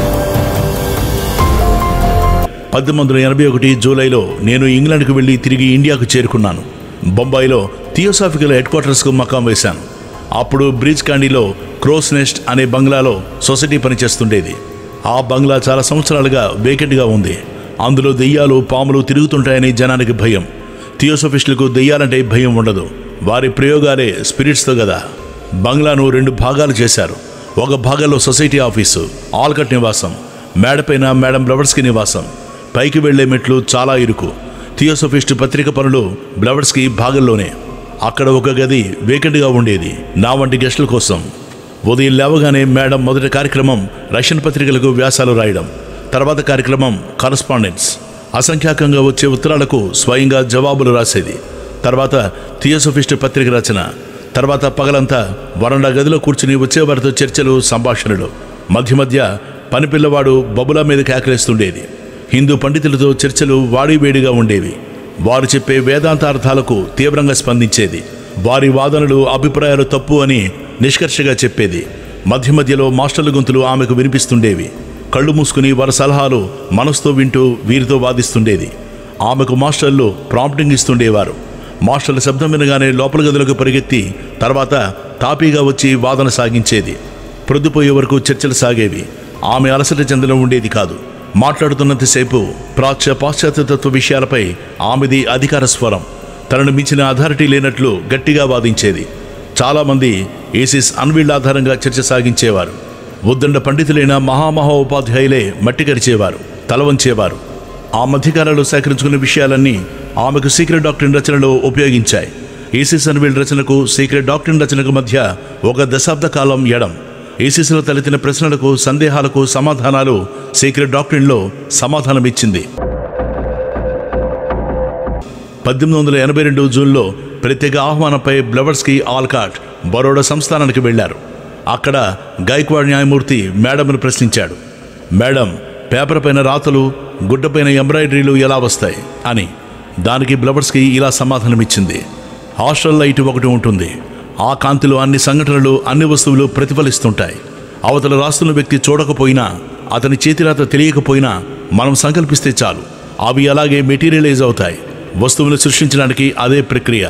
పద్దెనిమిది వందల ఎనభై ఒకటి జూలైలో నేను ఇంగ్లాండ్కు వెళ్ళి తిరిగి ఇండియాకు చేరుకున్నాను బొంబాయిలో థియోసాఫికల్ హెడ్ క్వార్టర్స్కు మకాం వేశాను అప్పుడు బ్రిడ్జ్ కాండీలో క్రోస్ నెస్ట్ అనే బంగ్లాలో సొసైటీ పనిచేస్తుండేది ఆ బంగ్లా చాలా సంవత్సరాలుగా వేకెంట్గా ఉంది అందులో దెయ్యాలు పాములు తిరుగుతుంటాయని జనానికి భయం థియోసఫిస్టులకు దెయ్యాలంటే భయం ఉండదు వారి ప్రయోగాలే స్పిరిట్స్తో కదా బంగ్లాను రెండు భాగాలు చేశారు ఒక భాగంలో సొసైటీ ఆఫీసు ఆల్కట్ నివాసం మేడపైన మేడం బ్లవర్స్కి నివాసం పైకి వెళ్లే మెట్లు చాలా ఇరుకు థియోసఫిస్ట్ పత్రిక పనులు బ్లవర్స్కి భాగంలోనే అక్కడ ఒక గది వేకెంట్గా ఉండేది నా వంటి గెస్టుల కోసం ఉదయం లేవగానే మేడం మొదటి కార్యక్రమం రష్యన్ పత్రికలకు వ్యాసాలు రాయడం తర్వాత కార్యక్రమం కరస్పాండెన్స్ అసంఖ్యాకంగా వచ్చే ఉత్తరాలకు స్వయంగా జవాబులు రాసేది తర్వాత థియోసఫిస్ట్ పత్రిక రచన తర్వాత పగలంతా వరండా గదిలో కూర్చుని వచ్చేవారితో చర్చలు సంభాషణలు మధ్య మధ్య పనిపిల్లవాడు బబులా మీద కేకలేస్తుండేది హిందూ పండితులతో చర్చలు వాడివేడిగా ఉండేవి వారు చెప్పే వేదాంతార్థాలకు తీవ్రంగా స్పందించేది వారి వాదనలు అభిప్రాయాలు తప్పు అని నిష్కర్షగా చెప్పేది మధ్య మధ్యలో మాస్టర్ల గొంతులు ఆమెకు వినిపిస్తుండేవి కళ్ళు మూసుకుని వారి సలహాలు మనసుతో వింటూ వీరితో వాదిస్తుండేది ఆమెకు మాస్టర్లు ప్రాంప్టింగ్ ఇస్తుండేవారు మాస్టర్ల శబ్దం వినగానే లోపల గదులకు పరిగెత్తి తర్వాత తాపీగా వచ్చి వాదన సాగించేది ప్రొద్దుపోయే వరకు చర్చలు సాగేవి ఆమె అలసట చెందడం ఉండేది కాదు మాట్లాడుతున్నంతసేపు ప్రాచ్య పాశ్చాత్య తత్వ విషయాలపై ఆమెది అధికార స్వరం తనను మించిన అథారిటీ లేనట్లు గట్టిగా వాదించేది చాలామంది ఏసిస్ అన్వీళ్ళ ఆధారంగా చర్చ సాగించేవారు ఉద్దండ పండితులైన మహామహా ఉపాధ్యాయులే మట్టి కరిచేవారు తల వంచేవారు ఆ మధ్యకాలంలో సేకరించుకున్న విషయాలన్నీ ఆమెకు సీక్రెట్ డాక్టరీన్ రచనలో ఉపయోగించాయి ఈసిస్ అన్వీల్ రచనకు సీక్రెట్ డాక్టరీన్ రచనకు మధ్య ఒక దశాబ్ద కాలం ఎడం ఈసిస్లో తలెత్తిన ప్రశ్నలకు సందేహాలకు సమాధానాలు సీక్రెట్ డాక్టరీన్లో సమాధానమిచ్చింది పద్దెనిమిది వందల ఎనభై రెండు జూన్లో ప్రత్యేక ఆహ్వానంపై బ్లవర్స్కి ఆల్కాట్ బరోడా సంస్థానానికి వెళ్లారు అక్కడ గైక్వాడ్ న్యాయమూర్తి మేడంను ప్రశ్నించాడు మేడం పేపర్ పైన రాతలు గుడ్డపైన ఎంబ్రాయిడరీలు ఎలా వస్తాయి అని దానికి బ్లవర్స్కి ఇలా సమాధానమిచ్చింది హాస్టల్ లైట్ ఒకటి ఉంటుంది ఆ కాంతిలో అన్ని సంఘటనలు అన్ని వస్తువులు ప్రతిఫలిస్తుంటాయి అవతల రాస్తున్న వ్యక్తి చూడకపోయినా అతని చేతిరాత తెలియకపోయినా మనం సంకల్పిస్తే చాలు అవి అలాగే మెటీరియలైజ్ అవుతాయి వస్తువులు సృష్టించడానికి అదే ప్రక్రియ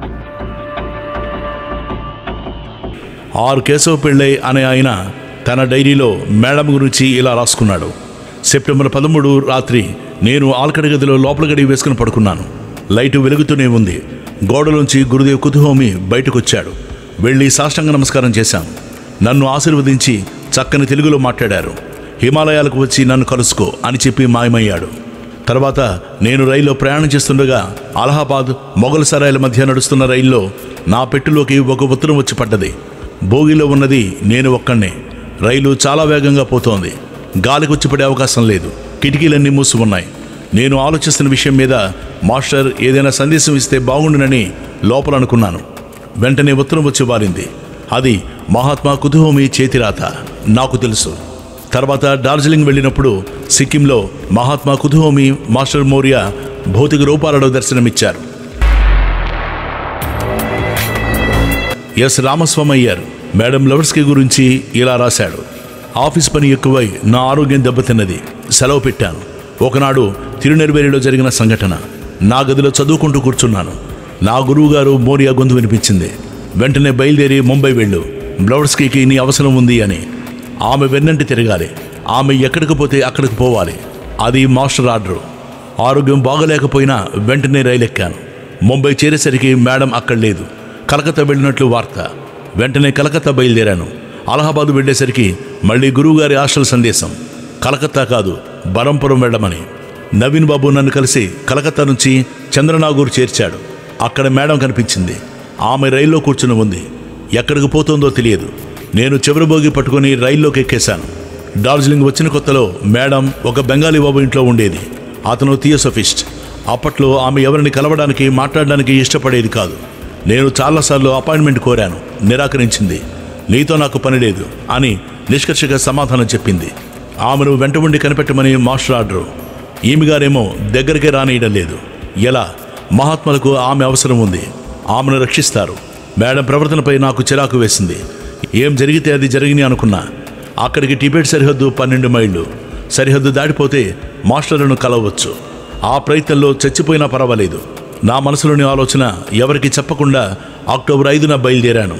ఆర్ కేశవ పిళ్ళై అనే ఆయన తన డైరీలో మేడం గురించి ఇలా రాసుకున్నాడు సెప్టెంబర్ పదమూడు రాత్రి నేను ఆల్కడి గదిలో లోపల గడి వేసుకుని పడుకున్నాను లైటు వెలుగుతూనే ఉంది గోడలోంచి గురుదేవ్ కుతుహోమి బయటకొచ్చాడు వెళ్ళి సాష్టాంగ నమస్కారం చేశాను నన్ను ఆశీర్వదించి చక్కని తెలుగులో మాట్లాడారు హిమాలయాలకు వచ్చి నన్ను కలుసుకో అని చెప్పి మాయమయ్యాడు తర్వాత నేను రైల్లో ప్రయాణం చేస్తుండగా అలహాబాద్ మొఘల్ సరాయిల మధ్య నడుస్తున్న రైల్లో నా పెట్టెలోకి ఒక ఉత్తరం వచ్చి పడ్డది బోగిలో ఉన్నది నేను ఒక్కనే రైలు చాలా వేగంగా పోతోంది గాలికి వచ్చి పడే అవకాశం లేదు కిటికీలన్నీ మూసి ఉన్నాయి నేను ఆలోచిస్తున్న విషయం మీద మాస్టర్ ఏదైనా సందేశం ఇస్తే బాగుండునని లోపల అనుకున్నాను వెంటనే ఉత్తరం వచ్చి వారింది అది మహాత్మా కుతుహోమి చేతిరాత నాకు తెలుసు తర్వాత డార్జిలింగ్ వెళ్ళినప్పుడు సిక్కింలో మహాత్మా కుతుహోమి మాస్టర్ మౌర్య భౌతిక రూపాలలో దర్శనమిచ్చారు ఎస్ రామస్వామయ్యర్ మేడం లవర్స్కి గురించి ఇలా రాశాడు ఆఫీస్ పని ఎక్కువై నా ఆరోగ్యం దెబ్బతిన్నది సెలవు పెట్టాను ఒకనాడు తిరునెల్వేలిలో జరిగిన సంఘటన నా గదిలో చదువుకుంటూ కూర్చున్నాను నా గురువుగారు మోరియా గొంతు వినిపించింది వెంటనే బయలుదేరి ముంబై వెళ్ళు బ్లవర్స్కీకి నీ అవసరం ఉంది అని ఆమె వెన్నంటి తిరగాలి ఆమె ఎక్కడికి పోతే అక్కడికి పోవాలి అది మాస్టర్ ఆర్డరు ఆరోగ్యం బాగలేకపోయినా వెంటనే రైలు ఎక్కాను ముంబై చేరేసరికి మేడం అక్కడ లేదు కలకత్తా వెళ్ళినట్లు వార్త వెంటనే కలకత్తా బయలుదేరాను అలహాబాద్ వెళ్ళేసరికి మళ్ళీ గురువుగారి హాస్టల్ సందేశం కలకత్తా కాదు బరంపురం వెళ్ళమని నవీన్ బాబు నన్ను కలిసి కలకత్తా నుంచి చంద్రనాగూర్ చేర్చాడు అక్కడ మేడం కనిపించింది ఆమె రైల్లో కూర్చుని ఉంది ఎక్కడికి పోతుందో తెలియదు నేను చివరి భోగి పట్టుకుని రైల్లోకి ఎక్కేశాను డార్జిలింగ్ వచ్చిన కొత్తలో మేడం ఒక బెంగాలీ బాబు ఇంట్లో ఉండేది అతను థియోసఫిస్ట్ అప్పట్లో ఆమె ఎవరిని కలవడానికి మాట్లాడడానికి ఇష్టపడేది కాదు నేను చాలాసార్లు అపాయింట్మెంట్ కోరాను నిరాకరించింది నీతో నాకు పని లేదు అని నిష్కర్షగా సమాధానం చెప్పింది ఆమెను వెంట ఉండి కనిపెట్టమని మాస్టర్ ఆర్డరు ఈమె గారేమో దగ్గరికే రానియడం లేదు ఎలా మహాత్ములకు ఆమె అవసరం ఉంది ఆమెను రక్షిస్తారు మేడం ప్రవర్తనపై నాకు చిరాకు వేసింది ఏం జరిగితే అది జరిగిని అనుకున్నా అక్కడికి టిబెట్ సరిహద్దు పన్నెండు మైళ్ళు సరిహద్దు దాటిపోతే మాస్టర్లను కలవచ్చు ఆ ప్రయత్నంలో చచ్చిపోయినా పర్వాలేదు నా మనసులోని ఆలోచన ఎవరికి చెప్పకుండా అక్టోబర్ ఐదున బయలుదేరాను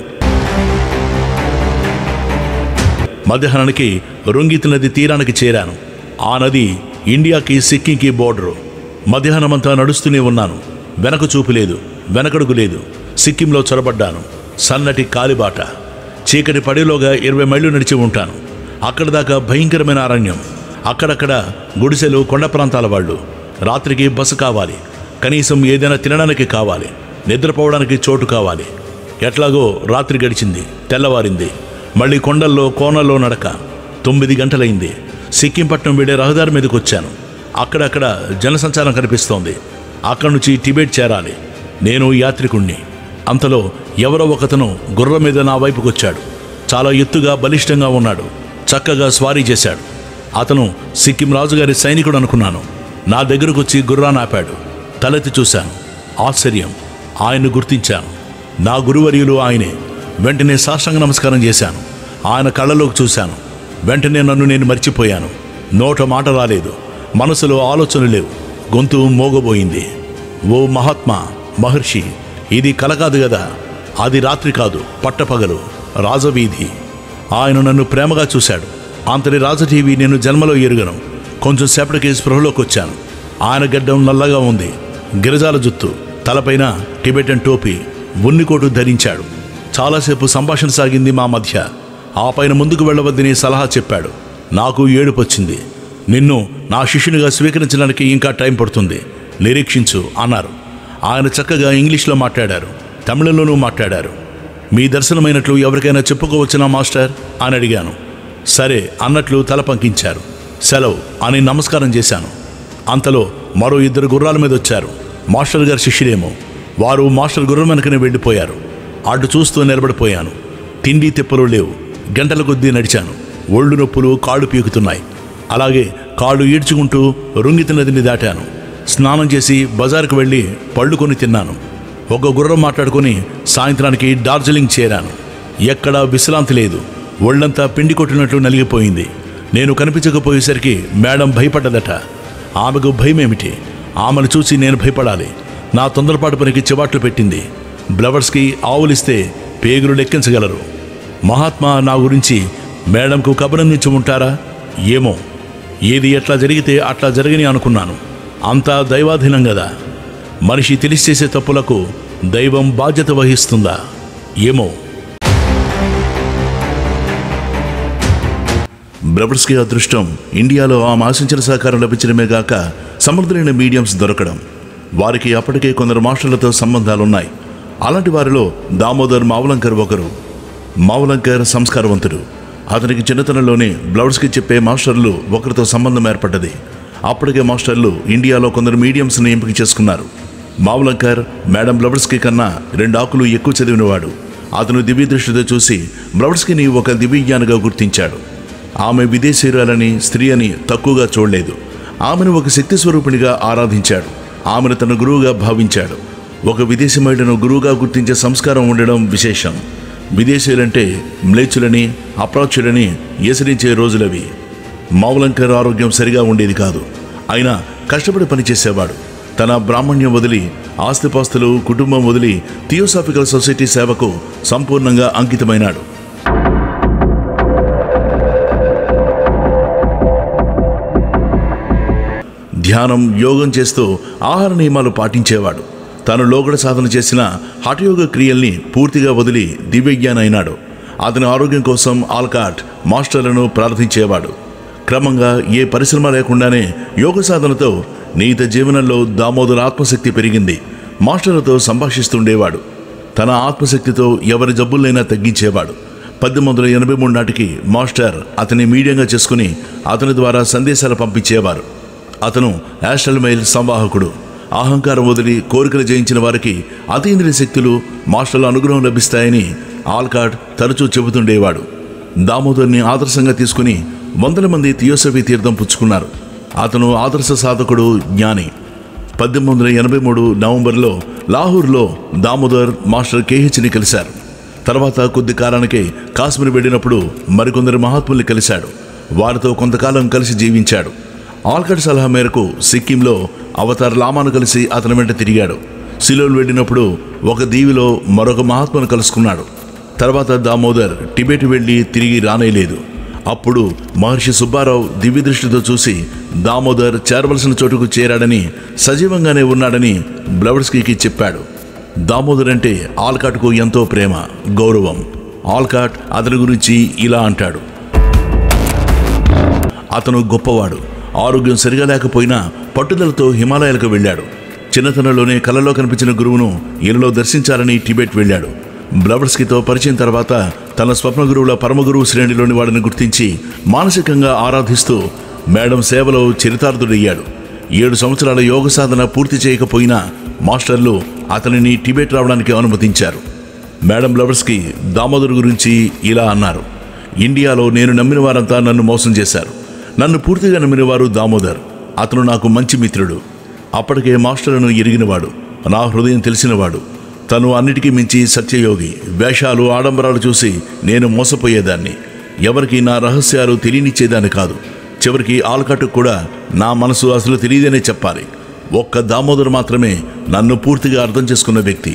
మధ్యాహ్నానికి రుంగిత్ నది తీరానికి చేరాను ఆ నది ఇండియాకి సిక్కింకి బోర్డరు మధ్యాహ్నమంతా నడుస్తూనే ఉన్నాను వెనక చూపు లేదు వెనకడుగు లేదు సిక్కింలో చొరబడ్డాను సన్నటి కాలిబాట చీకటి పడేలోగా ఇరవై మైళ్ళు నడిచి ఉంటాను అక్కడ దాకా భయంకరమైన అరణ్యం అక్కడక్కడ గుడిసెలు కొండ ప్రాంతాల వాళ్ళు రాత్రికి బస కావాలి కనీసం ఏదైనా తినడానికి కావాలి నిద్రపోవడానికి చోటు కావాలి ఎట్లాగో రాత్రి గడిచింది తెల్లవారింది మళ్ళీ కొండల్లో కోనల్లో నడక తొమ్మిది గంటలైంది సిక్కింపట్నం వెళ్ళే రహదారి మీదకి వచ్చాను అక్కడక్కడ జనసంచారం కనిపిస్తోంది అక్కడి నుంచి టిబెట్ చేరాలి నేను యాత్రికుణ్ణి అంతలో ఎవరో ఒకతను గుర్రం మీద నా వైపుకు వచ్చాడు చాలా ఎత్తుగా బలిష్టంగా ఉన్నాడు చక్కగా స్వారీ చేశాడు అతను సిక్కిం రాజుగారి సైనికుడు అనుకున్నాను నా దగ్గరకు వచ్చి గుర్రాన్ని ఆపాడు తలెత్తి చూశాను ఆశ్చర్యం ఆయన్ను గుర్తించాను నా గురువర్యులు ఆయనే వెంటనే సాష్టాంగ నమస్కారం చేశాను ఆయన కళ్ళలోకి చూశాను వెంటనే నన్ను నేను మర్చిపోయాను నోట మాట రాలేదు మనసులో ఆలోచనలు లేవు గొంతు మోగబోయింది ఓ మహాత్మా మహర్షి ఇది కల కాదు కదా అది రాత్రి కాదు పట్టపగలు రాజవీధి ఆయన నన్ను ప్రేమగా చూశాడు అంతటి రాజటీవీ నేను జన్మలో ఎరుగను కొంచెం సేపటికి స్పృహలోకి వచ్చాను ఆయన గడ్డం నల్లగా ఉంది గిరిజాల జుత్తు తలపైన టిబెటన్ టోపీ ఉన్నికోటు ధరించాడు చాలాసేపు సంభాషణ సాగింది మా మధ్య ఆ పైన ముందుకు వెళ్ళవద్దని సలహా చెప్పాడు నాకు ఏడుపు వచ్చింది నిన్ను నా శిష్యునిగా స్వీకరించడానికి ఇంకా టైం పడుతుంది నిరీక్షించు అన్నారు ఆయన చక్కగా ఇంగ్లీష్లో మాట్లాడారు తమిళంలోనూ మాట్లాడారు మీ దర్శనమైనట్లు ఎవరికైనా చెప్పుకోవచ్చునా మాస్టర్ అని అడిగాను సరే అన్నట్లు తల పంకించారు సెలవు అని నమస్కారం చేశాను అంతలో మరో ఇద్దరు గుర్రాల మీద వచ్చారు మాస్టర్ గారి శిష్యులేమో వారు మాస్టర్ గుర్రం వెనకనే వెళ్ళిపోయారు అటు చూస్తూ నిలబడిపోయాను తిండి తిప్పలు లేవు గంటల కొద్దీ నడిచాను ఒళ్ళు నొప్పులు కాళ్ళు పీకుతున్నాయి అలాగే కాళ్ళు ఈడ్చుకుంటూ రుంగితి నదిని దాటాను స్నానం చేసి బజారుకు వెళ్ళి పళ్ళు కొని తిన్నాను ఒక గుర్రం మాట్లాడుకొని సాయంత్రానికి డార్జిలింగ్ చేరాను ఎక్కడా విశ్రాంతి లేదు ఒళ్ళంతా పిండి కొట్టినట్లు నలిగిపోయింది నేను కనిపించకపోయేసరికి మేడం భయపడ్డదట ఆమెకు భయమేమిటి ఆమెను చూసి నేను భయపడాలి నా తొందరపాటు పనికి చివాట్లు పెట్టింది బ్లవర్స్కి ఆవులిస్తే పేగులు లెక్కించగలరు మహాత్మా నా గురించి మేడంకు కబురందించి ఉంటారా ఏమో ఏది ఎట్లా జరిగితే అట్లా జరగని అనుకున్నాను అంతా దైవాధీనం కదా మనిషి తెలిసి చేసే తప్పులకు దైవం బాధ్యత వహిస్తుందా ఏమో బ్రదర్స్కి అదృష్టం ఇండియాలో ఆమె ఆశించిన సహకారం లభించడమే గాక సమర్థులైన మీడియంస్ దొరకడం వారికి అప్పటికే కొందరు మాస్టర్లతో సంబంధాలున్నాయి అలాంటి వారిలో దామోదర్ మావలంకర్ ఒకరు మావలంకర్ సంస్కారవంతుడు అతనికి చిన్నతనంలోనే బ్లౌడ్స్కి చెప్పే మాస్టర్లు ఒకరితో సంబంధం ఏర్పడ్డది అప్పటికే మాస్టర్లు ఇండియాలో కొందరు మీడియంస్ని ఎంపిక చేసుకున్నారు మావలంకర్ మేడం బ్లౌడ్స్కి కన్నా రెండు ఆకులు ఎక్కువ చదివినవాడు అతను దివ్య దృష్టితో చూసి బ్లౌడ్స్కిని ఒక దివ్యజ్ఞానిగా గుర్తించాడు ఆమె విదేశీయురాలని స్త్రీ అని తక్కువగా చూడలేదు ఆమెను ఒక శక్తి స్వరూపిణిగా ఆరాధించాడు ఆమెను తన గురువుగా భావించాడు ఒక విదేశీ మహిళను గురువుగా గుర్తించే సంస్కారం ఉండడం విశేషం విదేశీయులంటే మ్లేచ్చులని అప్రాచ్యులని ఎసరించే రోజులవి మౌలంకర్ ఆరోగ్యం సరిగా ఉండేది కాదు అయినా కష్టపడి పనిచేసేవాడు తన బ్రాహ్మణ్యం వదిలి ఆస్తిపాస్తులు కుటుంబం వదిలి థియోసాఫికల్ సొసైటీ సేవకు సంపూర్ణంగా అంకితమైనాడు ధ్యానం యోగం చేస్తూ ఆహార నియమాలు పాటించేవాడు తాను లోగడ సాధన చేసిన హఠయోగ క్రియల్ని పూర్తిగా వదిలి దివ్యజ్ఞాన అయినాడు అతని ఆరోగ్యం కోసం ఆల్కాట్ మాస్టర్లను ప్రార్థించేవాడు క్రమంగా ఏ పరిశ్రమ లేకుండానే యోగ సాధనతో నీత జీవనంలో దామోదర ఆత్మశక్తి పెరిగింది మాస్టర్లతో సంభాషిస్తుండేవాడు తన ఆత్మశక్తితో ఎవరి జబ్బులైనా తగ్గించేవాడు పద్దెనిమిది వందల ఎనభై మూడు నాటికి మాస్టర్ అతని మీడియంగా చేసుకుని అతని ద్వారా సందేశాలు పంపించేవారు అతను యాస్ట్రల్ మైల్ సంవాహకుడు అహంకారం వదిలి కోరికలు జయించిన వారికి అతీంద్రియ శక్తులు మాస్టర్ల అనుగ్రహం లభిస్తాయని ఆల్కాట్ తరచూ చెబుతుండేవాడు దామోదర్ని ఆదర్శంగా తీసుకుని వందల మంది థియోసఫీ తీర్థం పుచ్చుకున్నారు అతను ఆదర్శ సాధకుడు జ్ఞాని పద్దెనిమిది వందల ఎనభై మూడు నవంబర్లో లాహూర్లో దామోదర్ మాస్టర్ కేహెచ్ని కలిశారు తర్వాత కొద్ది కాలానికే కాశ్మీర్ వెళ్ళినప్పుడు మరికొందరు మహాత్ముల్ని కలిశాడు వారితో కొంతకాలం కలిసి జీవించాడు ఆల్కట్ సలహా మేరకు సిక్కింలో అవతార్ లామాను కలిసి అతని వెంట తిరిగాడు సిలోలు వెళ్ళినప్పుడు ఒక దీవిలో మరొక మహాత్మును కలుసుకున్నాడు తర్వాత దామోదర్ టిబెట్ వెళ్ళి తిరిగి రానేలేదు అప్పుడు మహర్షి సుబ్బారావు దివ్య దృష్టితో చూసి దామోదర్ చేరవలసిన చోటుకు చేరాడని సజీవంగానే ఉన్నాడని బ్లవడ్స్కీకి చెప్పాడు దామోదర్ అంటే ఆల్కాట్కు ఎంతో ప్రేమ గౌరవం ఆల్కాట్ అతని గురించి ఇలా అంటాడు అతను గొప్పవాడు ఆరోగ్యం సరిగా లేకపోయినా పట్టుదలతో హిమాలయాలకు వెళ్ళాడు చిన్నతనంలోనే కలలో కనిపించిన గురువును ఇలలో దర్శించాలని టిబెట్ వెళ్ళాడు బ్లవర్స్కితో పరిచయం తర్వాత తన స్వప్న గురువుల పరమ గురువు శ్రేణిలోని వాడిని గుర్తించి మానసికంగా ఆరాధిస్తూ మేడం సేవలో చరితార్థుడయ్యాడు ఏడు సంవత్సరాల యోగ సాధన పూర్తి చేయకపోయినా మాస్టర్లు అతనిని టిబెట్ రావడానికి అనుమతించారు మేడం బ్లవర్స్కి దామోదర్ గురించి ఇలా అన్నారు ఇండియాలో నేను నమ్మిన వారంతా నన్ను మోసం చేశారు నన్ను పూర్తిగా నమ్మిన వారు దామోదర్ అతను నాకు మంచి మిత్రుడు అప్పటికే మాస్టర్లను ఎరిగినవాడు నా హృదయం తెలిసినవాడు తను అన్నిటికీ మించి సత్యయోగి వేషాలు ఆడంబరాలు చూసి నేను మోసపోయేదాన్ని ఎవరికి నా రహస్యాలు తెలియనిచ్చేదాన్ని కాదు చివరికి ఆల్కట్టుకు కూడా నా మనసు అసలు తెలియదనే చెప్పాలి ఒక్క దామోదర్ మాత్రమే నన్ను పూర్తిగా అర్థం చేసుకున్న వ్యక్తి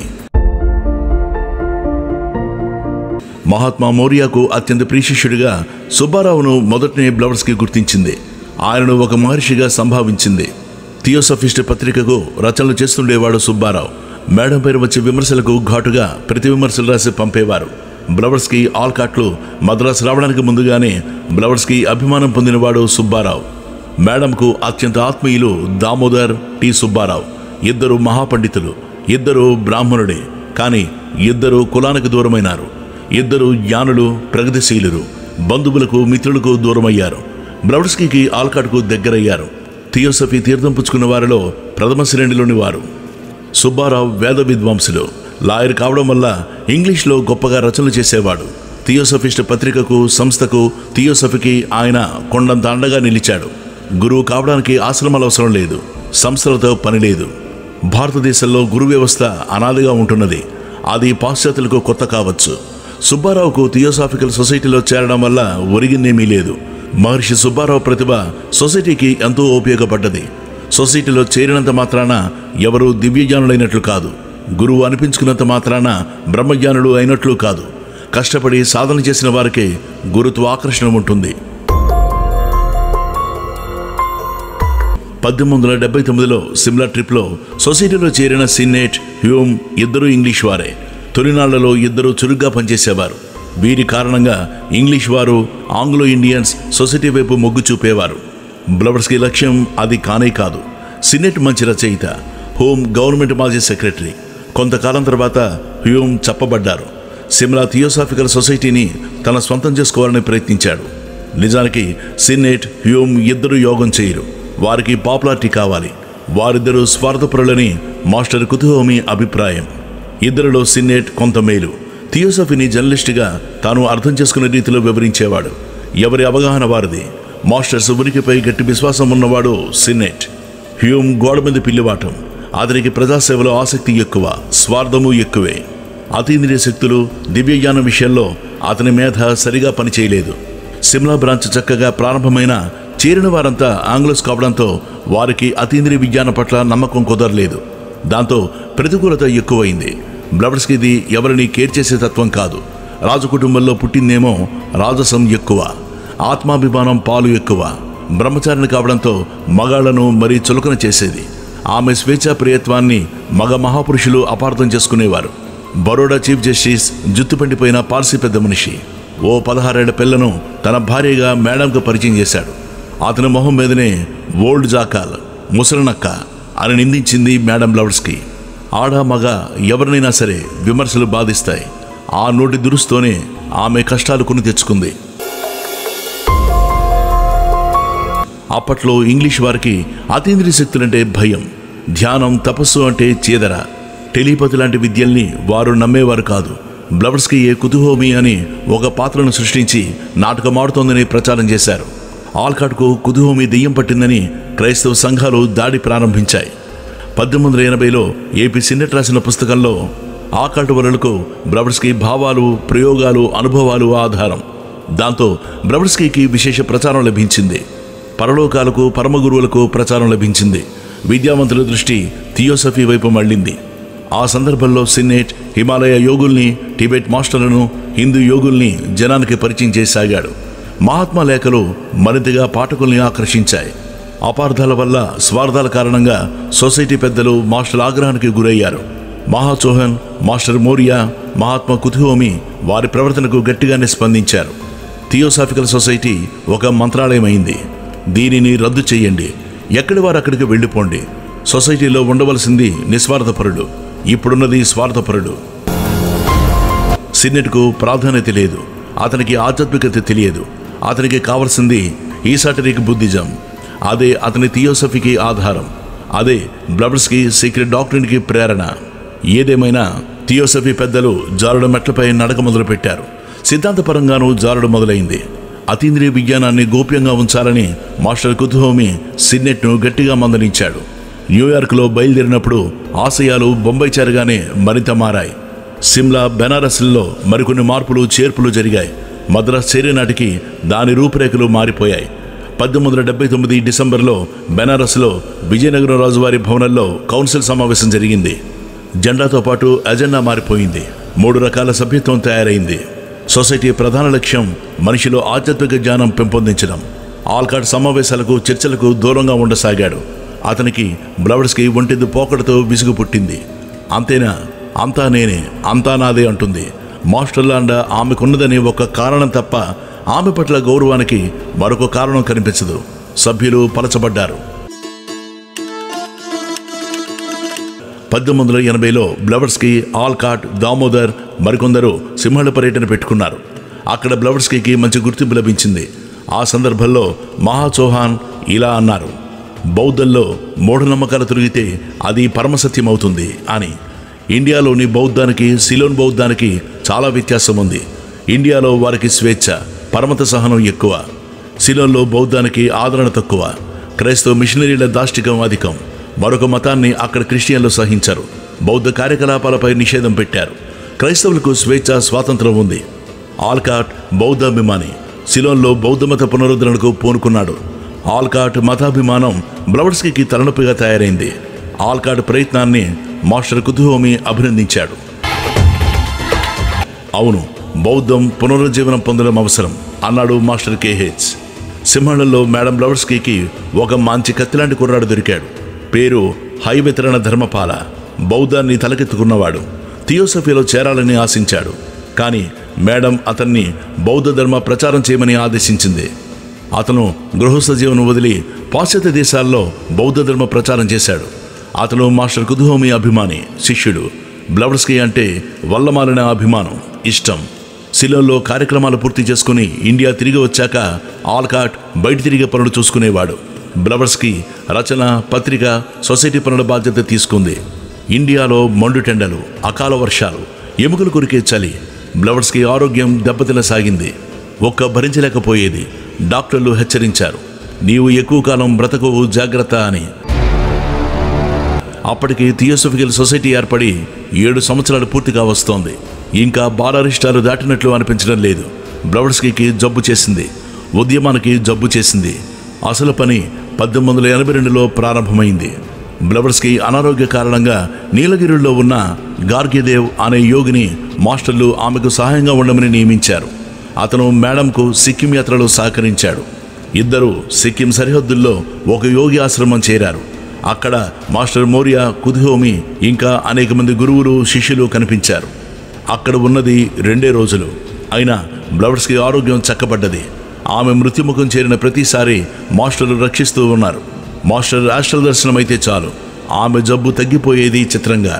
మహాత్మా మౌర్యకు అత్యంత ప్రియశిష్యుడిగా సుబ్బారావును మొదటనే బ్లవర్స్కి గుర్తించింది ఆయనను ఒక మహర్షిగా సంభావించింది థియోసఫిస్ట్ పత్రికకు రచనలు చేస్తుండేవాడు సుబ్బారావు మేడం పైన వచ్చే విమర్శలకు ఘాటుగా ప్రతి విమర్శలు రాసి పంపేవారు బ్లవర్స్కి ఆల్కాట్లు మద్రాసు రావడానికి ముందుగానే బ్లవర్స్కి అభిమానం పొందినవాడు సుబ్బారావు మేడంకు అత్యంత ఆత్మీయులు దామోదర్ టి సుబ్బారావు ఇద్దరు మహాపండితులు ఇద్దరు బ్రాహ్మణుడే కానీ ఇద్దరు కులానికి దూరమైనారు ఇద్దరు జ్ఞానులు ప్రగతిశీలురు బంధువులకు మిత్రులకు దూరమయ్యారు బ్లవర్స్కీకి ఆల్కాట్కు దగ్గరయ్యారు థియోసఫీ తీర్థం పుచ్చుకున్న వారిలో ప్రథమ శ్రేణిలోని వారు సుబ్బారావు వేద విద్వాంసులు లాయర్ కావడం వల్ల ఇంగ్లీష్లో గొప్పగా రచనలు చేసేవాడు థియోసఫిస్ట్ పత్రికకు సంస్థకు థియోసఫీకి ఆయన కొండంత అండగా నిలిచాడు గురువు కావడానికి ఆశ్రమాలు అవసరం లేదు సంస్థలతో పని లేదు భారతదేశంలో గురు వ్యవస్థ అనాదిగా ఉంటున్నది అది పాశ్చాత్యులకు కొత్త కావచ్చు సుబ్బారావుకు థియోసాఫికల్ సొసైటీలో చేరడం వల్ల ఒరిగిందేమీ లేదు మహర్షి సుబ్బారావు ప్రతిభ సొసైటీకి ఎంతో ఉపయోగపడ్డది సొసైటీలో చేరినంత మాత్రాన ఎవరు దివ్యజ్ఞానులైనట్లు కాదు గురువు అనిపించుకున్నంత మాత్రాన బ్రహ్మజ్ఞానులు అయినట్లు కాదు కష్టపడి సాధన చేసిన వారికే గురుత్వ ఆకర్షణ ఉంటుంది పద్దెనిమిది వందల డెబ్బై తొమ్మిదిలో సిమ్లా ట్రిప్లో సొసైటీలో చేరిన సిన్నేట్ హ్యూమ్ ఇద్దరు ఇంగ్లీష్ వారే తొలినాళ్లలో ఇద్దరు చురుగ్గా పనిచేసేవారు వీరి కారణంగా ఇంగ్లీష్ వారు ఆంగ్లో ఇండియన్స్ సొసైటీ వైపు మొగ్గు చూపేవారు బ్లవర్స్కి లక్ష్యం అది కానే కాదు సిన్నెట్ మంచి రచయిత హోమ్ గవర్నమెంట్ మాజీ సెక్రటరీ కొంతకాలం తర్వాత హ్యూమ్ చెప్పబడ్డారు సిమ్లా థియోసాఫికల్ సొసైటీని తన స్వంతం చేసుకోవాలని ప్రయత్నించాడు నిజానికి సిన్నేట్ హ్యూమ్ ఇద్దరు యోగం చేయరు వారికి పాపులారిటీ కావాలి వారిద్దరూ స్వార్థపరులని మాస్టర్ కుతుహోమి అభిప్రాయం ఇద్దరిలో సిన్నేట్ కొంత మేలు థియోసఫీని జర్నలిస్టుగా తాను అర్థం చేసుకునే రీతిలో వివరించేవాడు ఎవరి అవగాహన వారిది మాస్టర్స్ ఉనికిపై గట్టి విశ్వాసం ఉన్నవాడు సిన్నేట్ హ్యూమ్ గోడ మీద పిల్లివాటం అతనికి ప్రజాసేవలో ఆసక్తి ఎక్కువ స్వార్థము ఎక్కువే అతీంద్రియ శక్తులు దివ్యజ్ఞానం విషయంలో అతని మేధ సరిగా పనిచేయలేదు సిమ్లా బ్రాంచ్ చక్కగా ప్రారంభమైన చేరిన వారంతా ఆంగ్లోస్ కావడంతో వారికి అతీంద్రియ విజ్ఞానం పట్ల నమ్మకం కుదరలేదు దాంతో ప్రతికూలత ఎక్కువైంది బ్లవర్స్కి ఇది ఎవరిని కేర్ చేసే తత్వం కాదు రాజు కుటుంబంలో పుట్టిందేమో రాజసం ఎక్కువ ఆత్మాభిమానం పాలు ఎక్కువ బ్రహ్మచారిని కావడంతో మగాళ్లను మరీ చులకన చేసేది ఆమె స్వేచ్ఛా ప్రియత్వాన్ని మగ మహాపురుషులు అపార్థం చేసుకునేవారు బరోడా చీఫ్ జస్టిస్ జుత్తు పండిపోయిన పార్సీ పెద్ద మనిషి ఓ పదహారేళ్ల పిల్లను తన భార్యగా మేడంకు పరిచయం చేశాడు అతని మొహం మీదనే ఓల్డ్ జాకాల్ ముసలనక్క అని నిందించింది మేడం లవర్స్కి ఆడ మగ ఎవరినైనా సరే విమర్శలు బాధిస్తాయి ఆ నోటి దురుస్తోనే ఆమె కష్టాలు కొని తెచ్చుకుంది అప్పట్లో ఇంగ్లీష్ వారికి అతీంద్రియ శక్తులంటే భయం ధ్యానం తపస్సు అంటే చీదర టెలిపతి లాంటి విద్యల్ని వారు నమ్మేవారు కాదు బ్లవర్స్కి ఏ కుతుహోమి అని ఒక పాత్రను సృష్టించి నాటకమాడుతోందని ప్రచారం చేశారు ఆల్కాట్కు కుతుహోమి దెయ్యం పట్టిందని క్రైస్తవ సంఘాలు దాడి ప్రారంభించాయి పద్దెనిమిది వందల ఎనభైలో ఏపీ సిన్నెట్ రాసిన పుస్తకంలో ఆకాటు వలలకు బ్రవర్స్కి భావాలు ప్రయోగాలు అనుభవాలు ఆధారం దాంతో బ్రవర్స్కీకి విశేష ప్రచారం లభించింది పరలోకాలకు పరమగురువులకు ప్రచారం లభించింది విద్యావంతుల దృష్టి థియోసఫీ వైపు మళ్ళింది ఆ సందర్భంలో సిన్నేట్ హిమాలయ యోగుల్ని టిబెట్ మాస్టర్లను హిందూ యోగుల్ని జనానికి పరిచయం చేసాగాడు మహాత్మా లేఖలు మరింతగా పాఠకుల్ని ఆకర్షించాయి అపార్థాల వల్ల స్వార్థాల కారణంగా సొసైటీ పెద్దలు మాస్టర్ ఆగ్రహానికి గురయ్యారు మహాచోహన్ మాస్టర్ మోరియా మహాత్మా కుతుహోమి వారి ప్రవర్తనకు గట్టిగానే స్పందించారు థియోసాఫికల్ సొసైటీ ఒక మంత్రాలయం అయింది దీనిని రద్దు చేయండి ఎక్కడి వారు అక్కడికి వెళ్ళిపోండి సొసైటీలో ఉండవలసింది నిస్వార్థపరుడు ఇప్పుడున్నది స్వార్థపరుడు సిన్నెట్కు ప్రాధాన్యత లేదు అతనికి ఆధ్యాత్మికత తెలియదు అతనికి కావలసింది ఈసాటరిక్ బుద్ధిజం అదే అతని థియోసఫీకి ఆధారం అదే బ్లబర్స్కి సీక్రెట్ డాక్టరీన్కి ప్రేరణ ఏదేమైనా థియోసఫీ పెద్దలు జారుడు మెట్లపై నడక మొదలుపెట్టారు సిద్ధాంతపరంగానూ జారుడు మొదలైంది అతీంద్రియ విజ్ఞానాన్ని గోప్యంగా ఉంచాలని మాస్టర్ కుతుహోమి సిన్నెట్ను గట్టిగా మందలించాడు న్యూయార్క్లో బయలుదేరినప్పుడు ఆశయాలు బొంబాయి చేరగానే మరింత మారాయి సిమ్లా బెనారస్ల్లో మరికొన్ని మార్పులు చేర్పులు జరిగాయి మద్రాస్ చేరే నాటికి దాని రూపురేఖలు మారిపోయాయి పద్దెనిమిది వందల డెబ్బై తొమ్మిది డిసెంబర్లో బెనారస్లో విజయనగరం రాజువారి భవనంలో కౌన్సిల్ సమావేశం జరిగింది జెండాతో పాటు ఎజెండా మారిపోయింది మూడు రకాల సభ్యత్వం తయారైంది సొసైటీ ప్రధాన లక్ష్యం మనిషిలో ఆధ్యాత్మిక జ్ఞానం పెంపొందించడం ఆల్కాట్ సమావేశాలకు చర్చలకు దూరంగా ఉండసాగాడు అతనికి బ్లవర్స్కి ఒంటెద్దు పోకడతో విసుగు పుట్టింది అంతేనా అంతా నేనే అంతా నాదే అంటుంది మాస్టర్లాండ ఆమెకున్నదని ఒక కారణం తప్ప ఆమె పట్ల గౌరవానికి మరొక కారణం కనిపించదు సభ్యులు పలచబడ్డారు పద్దెనిమిది వందల ఎనభైలో బ్లవర్స్కి ఆల్కాట్ దామోదర్ మరికొందరు సింహళ పర్యటన పెట్టుకున్నారు అక్కడ బ్లవర్స్కీకి మంచి గుర్తింపు లభించింది ఆ సందర్భంలో మహా చౌహాన్ ఇలా అన్నారు బౌద్ధంలో మూఢనమ్మకాలు తిరిగితే అది పరమసత్యం అవుతుంది అని ఇండియాలోని బౌద్ధానికి సిలోన్ బౌద్ధానికి చాలా వ్యత్యాసం ఉంది ఇండియాలో వారికి స్వేచ్ఛ పరమత సహనం ఎక్కువ సిలోన్లో బౌద్ధానికి ఆదరణ తక్కువ క్రైస్తవ మిషనరీల దాష్టికం అధికం మరొక మతాన్ని అక్కడ క్రిస్టియన్లు సహించరు బౌద్ధ కార్యకలాపాలపై నిషేధం పెట్టారు క్రైస్తవులకు స్వేచ్ఛ స్వాతంత్రం ఉంది ఆల్కాట్ బౌద్ధాభిమాని సిలోన్లో బౌద్ధ మత పునరుద్ధరణకు పూనుకున్నాడు ఆల్కాట్ మతాభిమానం బ్లవడ్స్కీకి తలనొప్పిగా తయారైంది ఆల్కాట్ ప్రయత్నాన్ని మాస్టర్ కుతుహోమి అభినందించాడు అవును బౌద్ధం పునరుజ్జీవనం పొందడం అవసరం అన్నాడు మాస్టర్ కేహెచ్ సింహళంలో మేడం బ్లవర్స్కీకి ఒక మంచి కత్తిలాంటి కుర్రాడు దొరికాడు పేరు హైవితరణ ధర్మపాల బౌద్ధాన్ని తలకెత్తుకున్నవాడు థియోసఫీలో చేరాలని ఆశించాడు కానీ మేడం అతన్ని బౌద్ధ ధర్మ ప్రచారం చేయమని ఆదేశించింది అతను గృహస్థ జీవనం వదిలి పాశ్చాత్య దేశాల్లో బౌద్ధ ధర్మ ప్రచారం చేశాడు అతను మాస్టర్ కుతుహోమి అభిమాని శిష్యుడు బ్లవర్స్కీ అంటే వల్లమాలిన అభిమానం ఇష్టం సిలోన్లో కార్యక్రమాలు పూర్తి చేసుకుని ఇండియా తిరిగి వచ్చాక ఆల్కాట్ బయట తిరిగే పనులు చూసుకునేవాడు బ్లవర్స్కి రచన పత్రిక సొసైటీ పనుల బాధ్యత తీసుకుంది ఇండియాలో మండుటెండలు అకాల వర్షాలు ఎముకలు కొరికే చలి బ్లవర్స్కి ఆరోగ్యం దెబ్బతినసాగింది ఒక్క భరించలేకపోయేది డాక్టర్లు హెచ్చరించారు నీవు ఎక్కువ కాలం బ్రతకవు జాగ్రత్త అని అప్పటికి థియోసఫికల్ సొసైటీ ఏర్పడి ఏడు సంవత్సరాలు పూర్తిగా వస్తోంది ఇంకా బాలరిష్టాలు దాటినట్లు అనిపించడం లేదు బ్లవర్స్కీకి జబ్బు చేసింది ఉద్యమానికి జబ్బు చేసింది అసలు పని పద్దెనిమిది వందల ఎనభై రెండులో ప్రారంభమైంది బ్లవర్స్కి అనారోగ్య కారణంగా నీలగిరిలో ఉన్న గార్గ్యదేవ్ అనే యోగిని మాస్టర్లు ఆమెకు సహాయంగా ఉండమని నియమించారు అతను మేడంకు సిక్కిం యాత్రలో సహకరించాడు ఇద్దరు సిక్కిం సరిహద్దుల్లో ఒక యోగి ఆశ్రమం చేరారు అక్కడ మాస్టర్ మౌర్య కుదిహోమి ఇంకా అనేక మంది గురువులు శిష్యులు కనిపించారు అక్కడ ఉన్నది రెండే రోజులు అయినా బ్లవర్స్కి ఆరోగ్యం చక్కబడ్డది ఆమె మృత్యుముఖం చేరిన ప్రతిసారి మాస్టర్లు రక్షిస్తూ ఉన్నారు మాస్టర్ రాష్ట్ర దర్శనం అయితే చాలు ఆమె జబ్బు తగ్గిపోయేది చిత్రంగా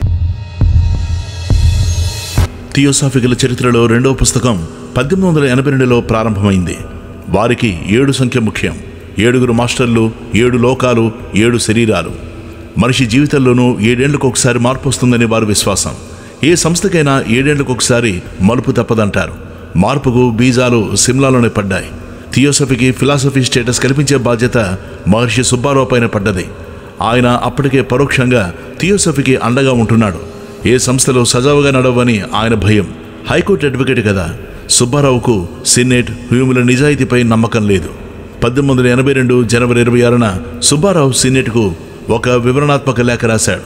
థియోసాఫికల్ చరిత్రలో రెండవ పుస్తకం పద్దెనిమిది వందల ఎనభై రెండులో ప్రారంభమైంది వారికి ఏడు సంఖ్య ముఖ్యం ఏడుగురు మాస్టర్లు ఏడు లోకాలు ఏడు శరీరాలు మనిషి జీవితంలోనూ ఏడేళ్లకు ఒకసారి మార్పు వస్తుందని వారి విశ్వాసం ఏ సంస్థకైనా ఏడేళ్లకు ఒకసారి మలుపు తప్పదంటారు మార్పుకు బీజాలు సిమ్లాలోనే పడ్డాయి థియోసఫీకి ఫిలాసఫీ స్టేటస్ కల్పించే బాధ్యత మహర్షి సుబ్బారావు పైన పడ్డది ఆయన అప్పటికే పరోక్షంగా థియోసఫీకి అండగా ఉంటున్నాడు ఏ సంస్థలో సజావుగా నడవని ఆయన భయం హైకోర్టు అడ్వకేట్ కదా సుబ్బారావుకు సినేట్ హ్యూముల నిజాయితీపై నమ్మకం లేదు పద్దెనిమిది వందల ఎనభై రెండు జనవరి ఇరవై ఆరున సుబ్బారావు సినేట్కు ఒక వివరణాత్మక లేఖ రాశాడు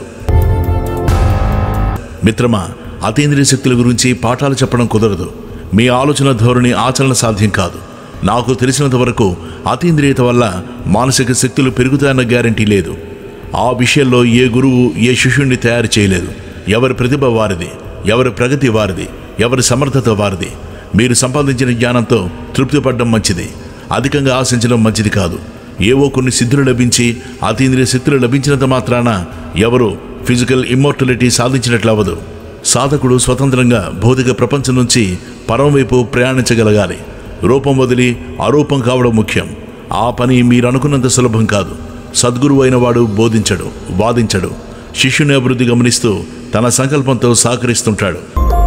మిత్రమా అతీంద్రియ శక్తుల గురించి పాఠాలు చెప్పడం కుదరదు మీ ఆలోచన ధోరణి ఆచరణ సాధ్యం కాదు నాకు తెలిసినంత వరకు అతీంద్రియత వల్ల మానసిక శక్తులు పెరుగుతాయన్న గ్యారంటీ లేదు ఆ విషయంలో ఏ గురువు ఏ శిష్యుణ్ణి తయారు చేయలేదు ఎవరి ప్రతిభ వారిది ఎవరి ప్రగతి వారిది ఎవరి సమర్థత వారిది మీరు సంపాదించిన జ్ఞానంతో తృప్తి పడడం మంచిది అధికంగా ఆశించడం మంచిది కాదు ఏవో కొన్ని సిద్ధులు లభించి అతీంద్రియ శక్తులు లభించినంత మాత్రాన ఎవరు ఫిజికల్ ఇమ్మోర్టలిటీ సాధించినట్లు అవ్వదు సాధకుడు స్వతంత్రంగా భౌతిక ప్రపంచం నుంచి పరం వైపు ప్రయాణించగలగాలి రూపం వదిలి అరూపం కావడం ముఖ్యం ఆ పని మీరు అనుకున్నంత సులభం కాదు సద్గురువు అయిన వాడు బోధించడు వాదించడు శిష్యుని అభివృద్ధి గమనిస్తూ తన సంకల్పంతో సహకరిస్తుంటాడు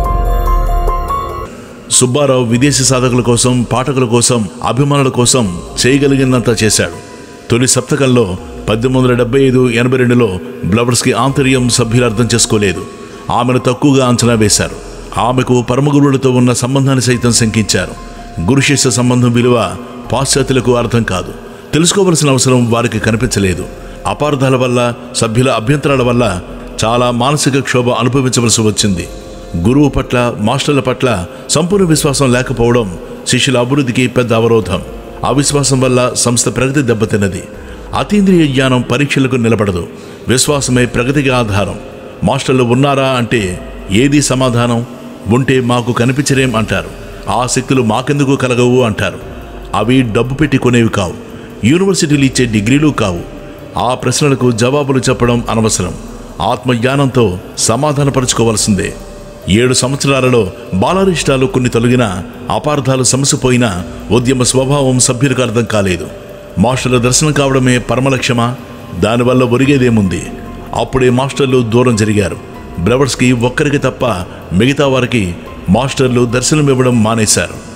సుబ్బారావు విదేశీ సాధకుల కోసం పాఠకుల కోసం అభిమానుల కోసం చేయగలిగినంత చేశాడు తొలి సప్తకంలో పద్దెనిమిది వందల డెబ్బై ఐదు ఎనభై రెండులో బ్లవర్స్కి ఆంతర్యం సభ్యులు అర్థం చేసుకోలేదు ఆమెను తక్కువగా అంచనా వేశారు ఆమెకు పరమగురువులతో ఉన్న సంబంధాన్ని సైతం శంకించారు గురు శిష్య సంబంధం విలువ పాశ్చాత్యులకు అర్థం కాదు తెలుసుకోవలసిన అవసరం వారికి కనిపించలేదు అపార్థాల వల్ల సభ్యుల అభ్యంతరాల వల్ల చాలా మానసిక క్షోభ అనుభవించవలసి వచ్చింది గురువు పట్ల మాస్టర్ల పట్ల సంపూర్ణ విశ్వాసం లేకపోవడం శిష్యుల అభివృద్ధికి పెద్ద అవరోధం అవిశ్వాసం వల్ల సంస్థ ప్రగతి దెబ్బతిన్నది అతీంద్రియ జ్ఞానం పరీక్షలకు నిలబడదు విశ్వాసమే ప్రగతికి ఆధారం మాస్టర్లు ఉన్నారా అంటే ఏది సమాధానం ఉంటే మాకు కనిపించరేం అంటారు ఆ శక్తులు మాకెందుకు కలగవు అంటారు అవి డబ్బు పెట్టి కొనేవి కావు యూనివర్సిటీలు ఇచ్చే డిగ్రీలు కావు ఆ ప్రశ్నలకు జవాబులు చెప్పడం అనవసరం ఆత్మజ్ఞానంతో సమాధానపరుచుకోవాల్సిందే ఏడు సంవత్సరాలలో బాలరిష్టాలు కొన్ని తొలగిన అపార్థాలు సమసిపోయినా ఉద్యమ స్వభావం సభ్యులకు అర్థం కాలేదు మాస్టర్ల దర్శనం కావడమే పరమలక్ష్యమా దానివల్ల ఒరిగేదేముంది అప్పుడే మాస్టర్లు దూరం జరిగారు బ్రవర్స్కి ఒక్కరికి తప్ప మిగతా వారికి మాస్టర్లు దర్శనం ఇవ్వడం మానేశారు